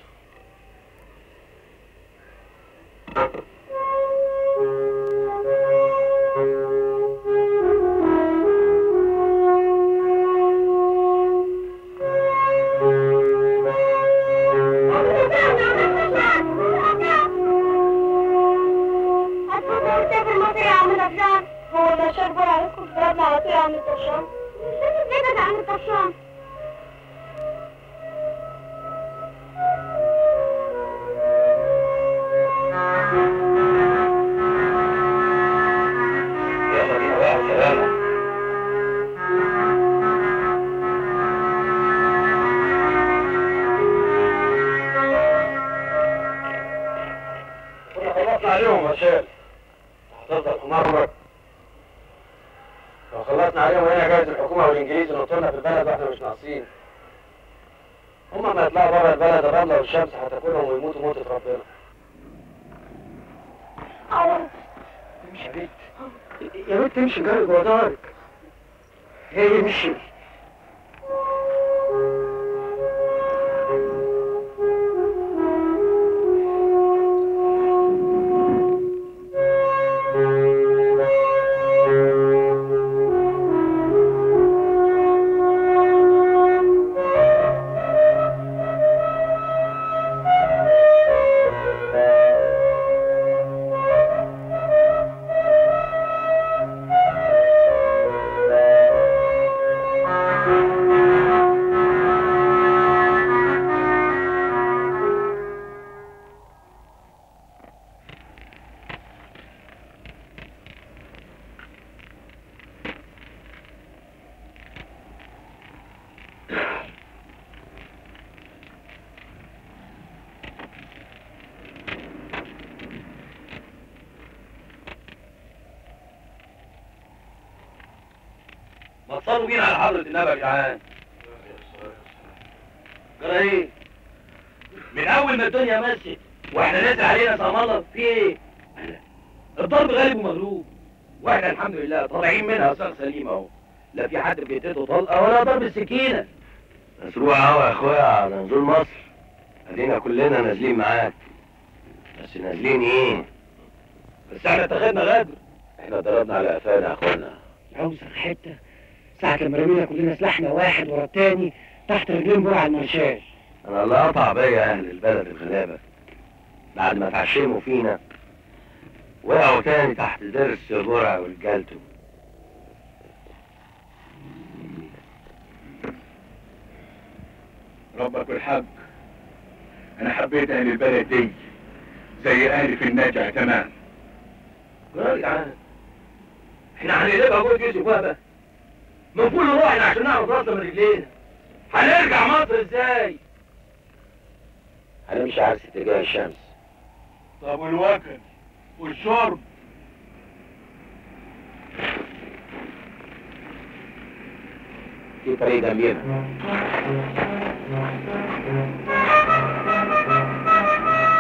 هتفضل تسافر مصر يا عم نفسان هو النشار بقى عليكم في بلادنا على طول يا عم الطشام مش بيتك يا عم الطشام يلا بينا بقى سلامة كنا خلصنا عليهم يا شال هتفضل حمار لو خلصنا عليهم هنا جايز الحكومة والإنجليز ينطرنا في البلد واحنا مش ناقصين هما ما يطلعوا بره البلد الرملة والشمس هتاكلهم ويموتوا موتة ربنا امشي يا بنت يا بنت امشي جري جوه دارك هي امشي ما تصلوا بينا على حضرة النبي يا جدعان جرى ايه؟ من اول ما الدنيا مشيت واحنا نازل علينا سلام الله في ايه؟ الضرب غالب ومغلوب واحنا الحمد لله طالعين منها اثار سليمه اهو لا في حد بيتته طلقه ولا ضرب السكينه مسروع اهو يا اخويا على نزول مصر ادينا كلنا نازلين معاك بس نازلين ايه؟ بس احنا اتخذنا غدر احنا ضربنا على قفانا يا اخوانا اوسخ حته ساعة لما رمينا كلنا سلاحنا واحد ورا التاني تحت رجلين برع المرشاش انا اللي قطع بيا اهل البلد الغلابه بعد ما اتعشموا فينا وقعوا تاني تحت ضرس البرع ورجالته ربك والحق انا حبيت اهل البلد دي زي اهلي في النجع تمام جرى يا جدعان احنا هنقلبها جوه يوسف وهبه من كل روحنا عشان نعرف راسنا من رجلينا هنرجع مصر ازاي؟ هنمشي عكس اتجاه الشمس طب والوكل والشرب في طريق جنبينا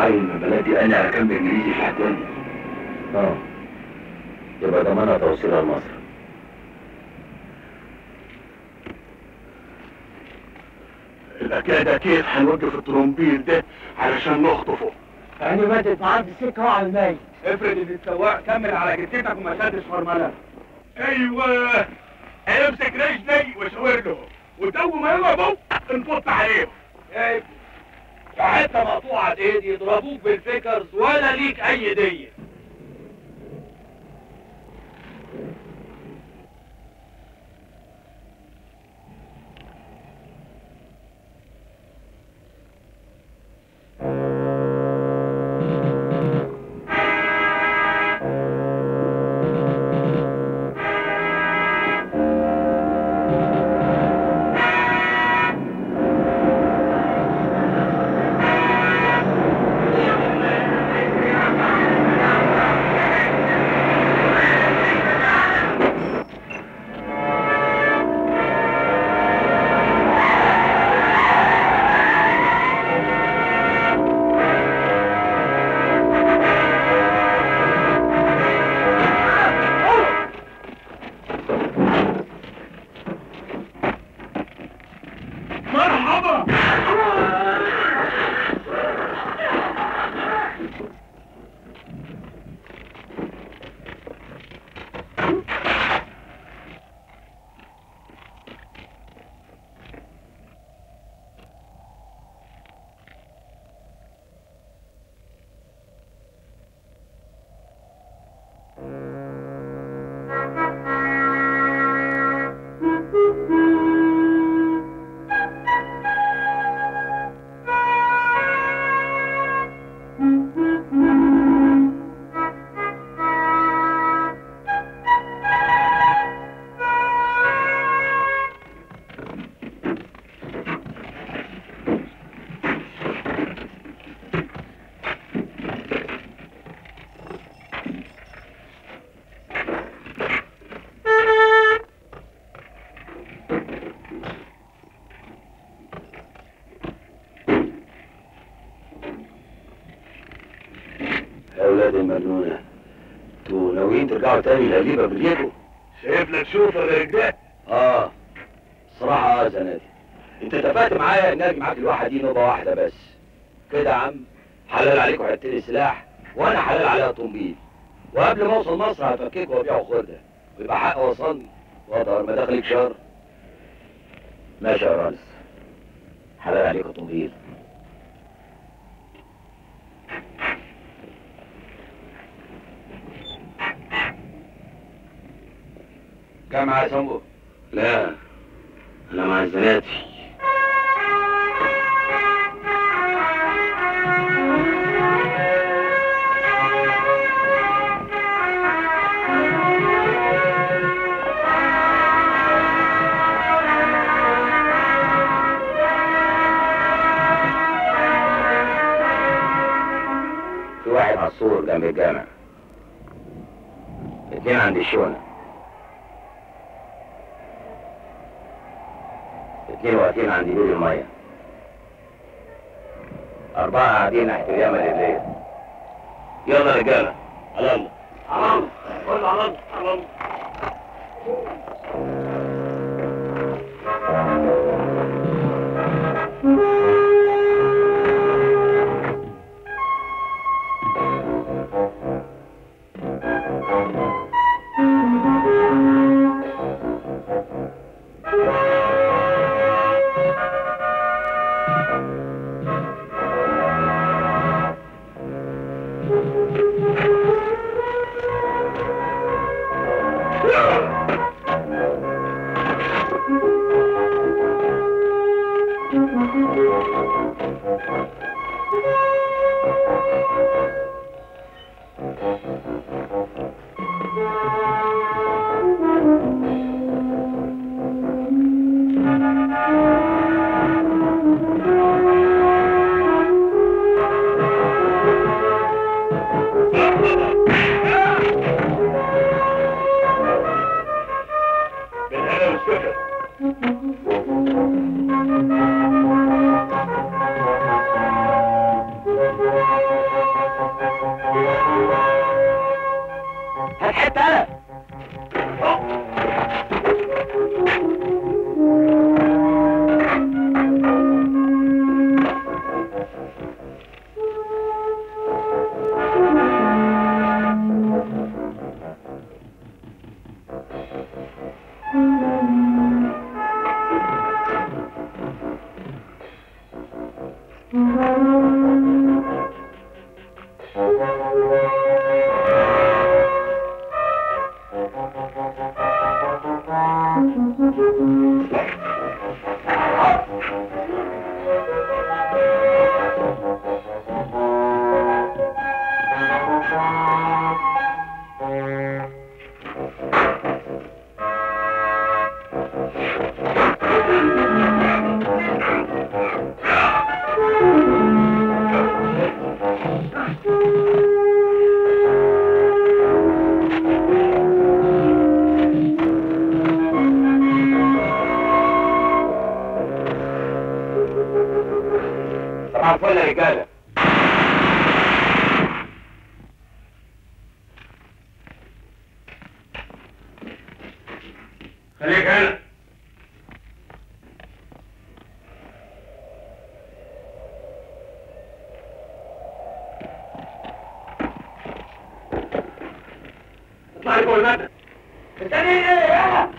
تحاول من بلدي انا اكمل انجليزي في الحكومه اه يبقى ضمانها توصيلها لمصر الأكاد أكيد هنوقف الترومبيل ده علشان نخطفه يعني مدت معاك السكه وعلى الميت افرض ان السواق كمل على جدتك وما شدش فرملة ايوه امسك رجلي وشاور له وتو ما يضربوا انفض عليهم يا ابني في حته مقطوعه ايد يضربوك بالفكرز ولا ليك اي ديه مرحبا يا اولاد المجنونه انتوا ناويين ترجعوا تاني لليبه برجلكم شايف لك شوفه غير كده اه الصراحه اه يا زنادي انت اتفقت معايا ان اجي معاك الواحده دي نوبه واحده بس كده يا عم حلال عليكم حتتين سلاح وانا حلال عليها طنبيل وقبل ما اوصل مصر هفككوا وابيعوا خرده ويبقى حق وصلني واظهر مداخلك شر ماشي يا ريس حلال عليكم طنبيل كم معايا سمبو؟ لا انا مع الزناتي في واحد على السور جنب الجامع اتنين عند الشونه اتنين واقفين عند بير المية أربعة قاعدين ناحية اليمن الليل يلا يا رجالة على الله على الله كل على الله على الله صباح الفل يا رجاله خليك هنا اطلع لي فوق المبنى مستنيين ايه يلا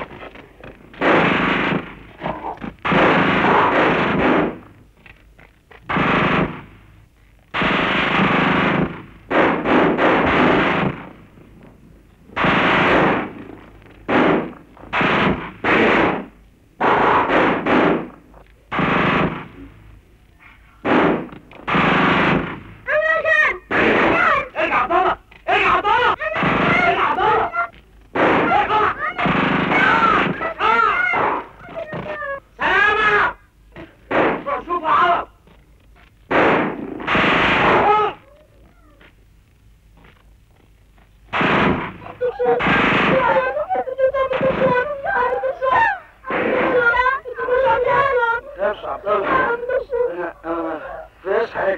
ارجع عبد الله ارجع عبد الله ارجع عبد الله سلامة روح شوف عرب نفس عبد الله انا انا ما فيهاش حاجه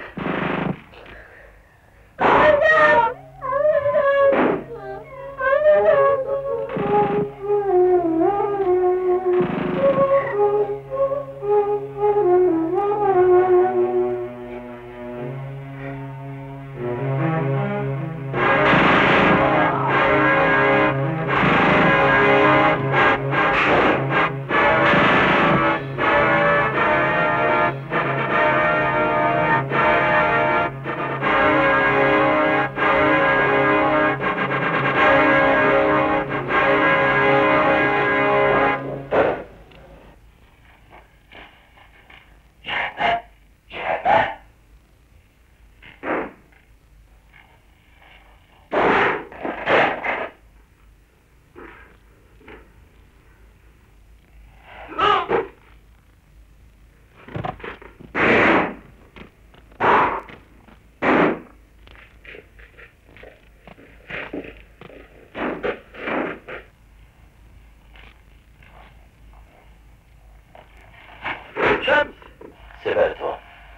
شمس سبقته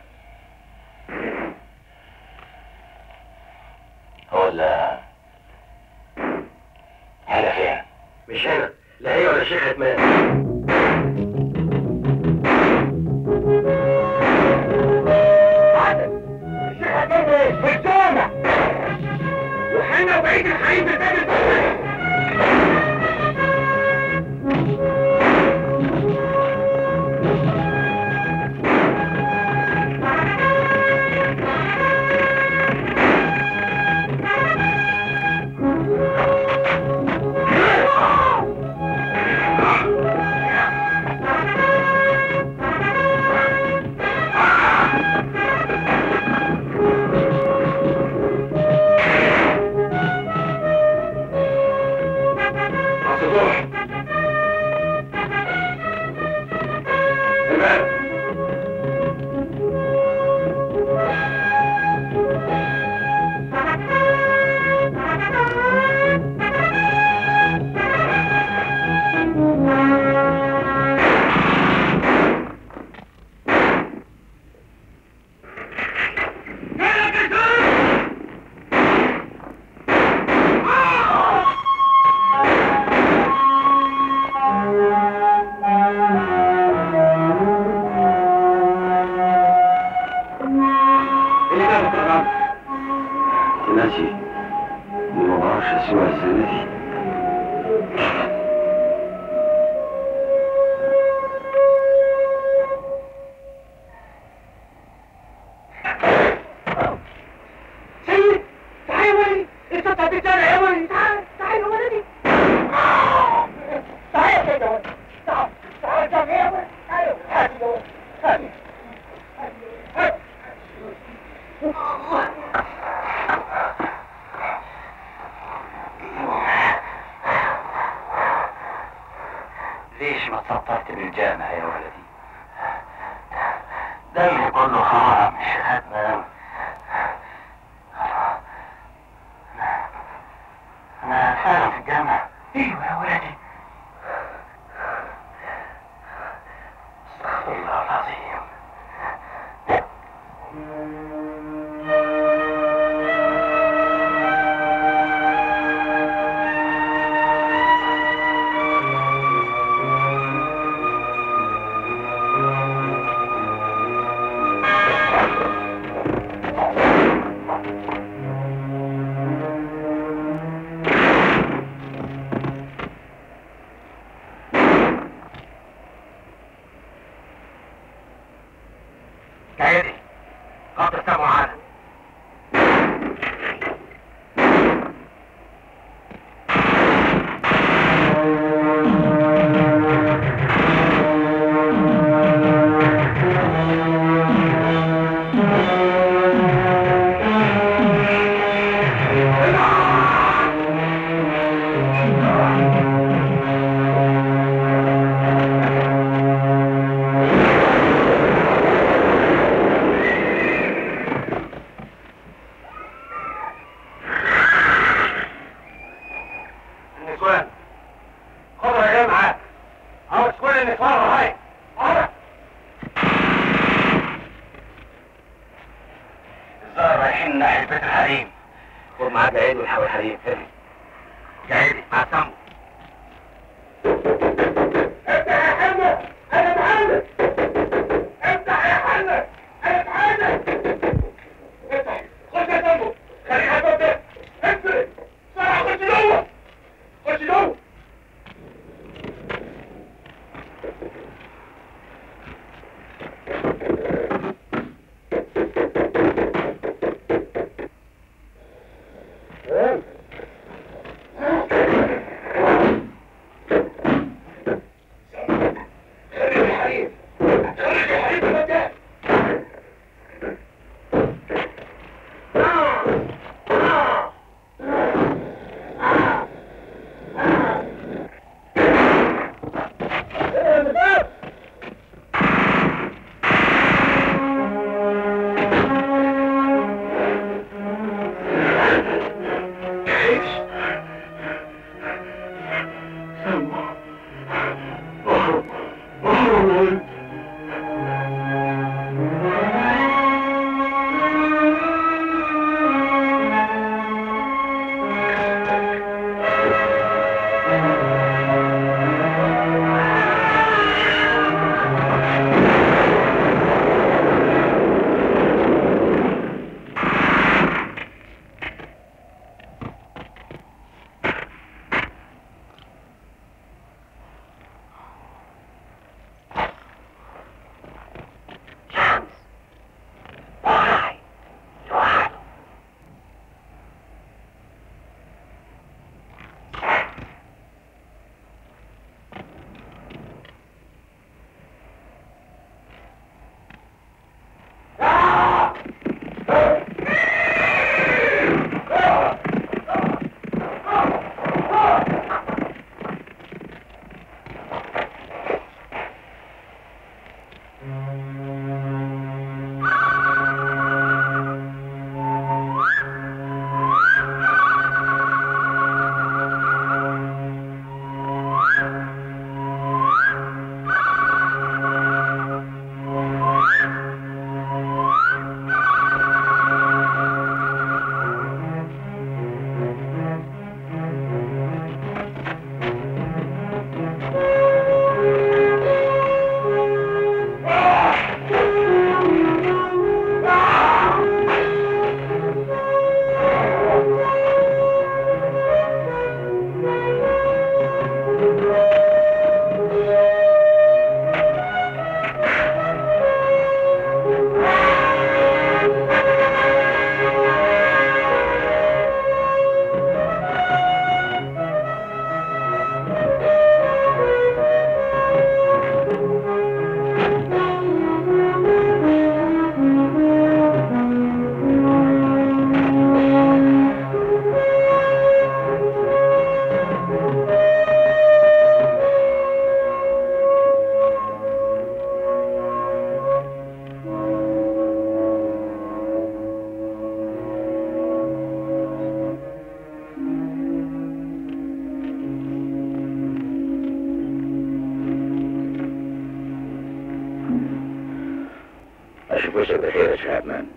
هو ال حاجة فين؟ مش هنا لا هي ولا شيخ عثمان الشيخ عثمان ايه؟ في الجامع وحنا وبعيد الحريم في باب البحرين على السطوح الباب اللي جابك الغرب ناسي ما بعرفش اسوق السنة دي سيد بص هتتجرع يا ولدي تعال تعال يا ولدي تعال يا ولدي تعال تعال تعال يا ولدي تعال هات يا ولدي هات هات ليش ما تسطرت بالجامع يا ولدي دمي كله خرام مش هتنام انا فعلا في الجامع ايوه يا ولدي استغفر الله العظيم كايدي خط السبع معانا النسوان خضرة جاي معاك عاوز كل النسوان وراي عاوز الظاهر رايحين ناحية بيت الحريم خد معاك العيد والحاول حريم فهم جايلي مع السمو افتح يا حنا انا معلم افتح يا حنا انا معلم افتح خش يا سامبو خليها الباب ده اقفل بسرعه خش جوه خش جوه اشوف وشك بخير يا شيخ عثمان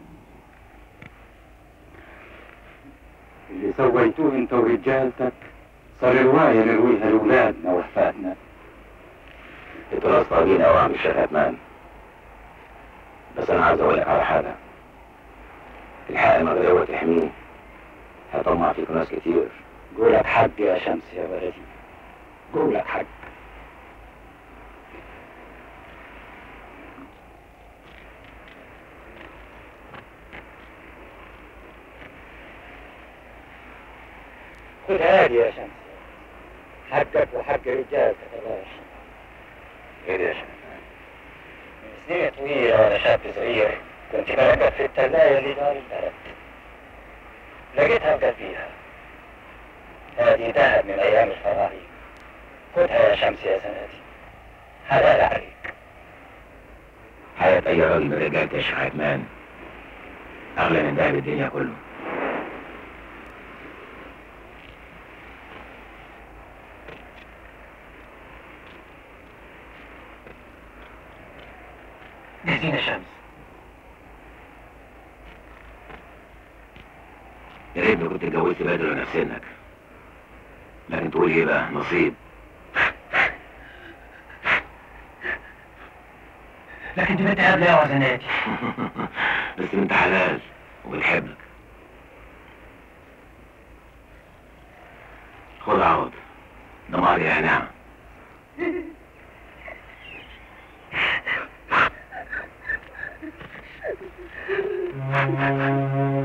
اللي سويتوه انت ورجالتك صار رواية نرويها لأولادنا وأحفادنا انتوا ناس طيبين قوي يا عم الشيخ عثمان بس انا عاوز اقول لك على حاجه الحق المغربي تحميه هيطمع فيكم ناس كتير قولك حق يا شمس يا ولدي قولك حق خذ هذه يا شمس حقك وحق رجالتك الله يرحمه ايه يا شيخ من سنين طويلة وأنا شاب صغير كنت برقد في التلاية اللي دار البلد لقيتها مقلبيها هذه ذهب من أيام الفراعنة خذها يا شمس يا زناتي حلال عليك حياة أي راجل من رجالة يا شيخ عثمان أغلى من ذهب الدنيا كله جاهزين يا شمس يا ريتني كنت اتجوزت بدري وانا في سنك لكن تقول ايه بقى نصيب لكن دي بنت قبل يا زناتي بس انت حلال وبتحبك خد عوض ده مهر يا نعم Mm-hmm.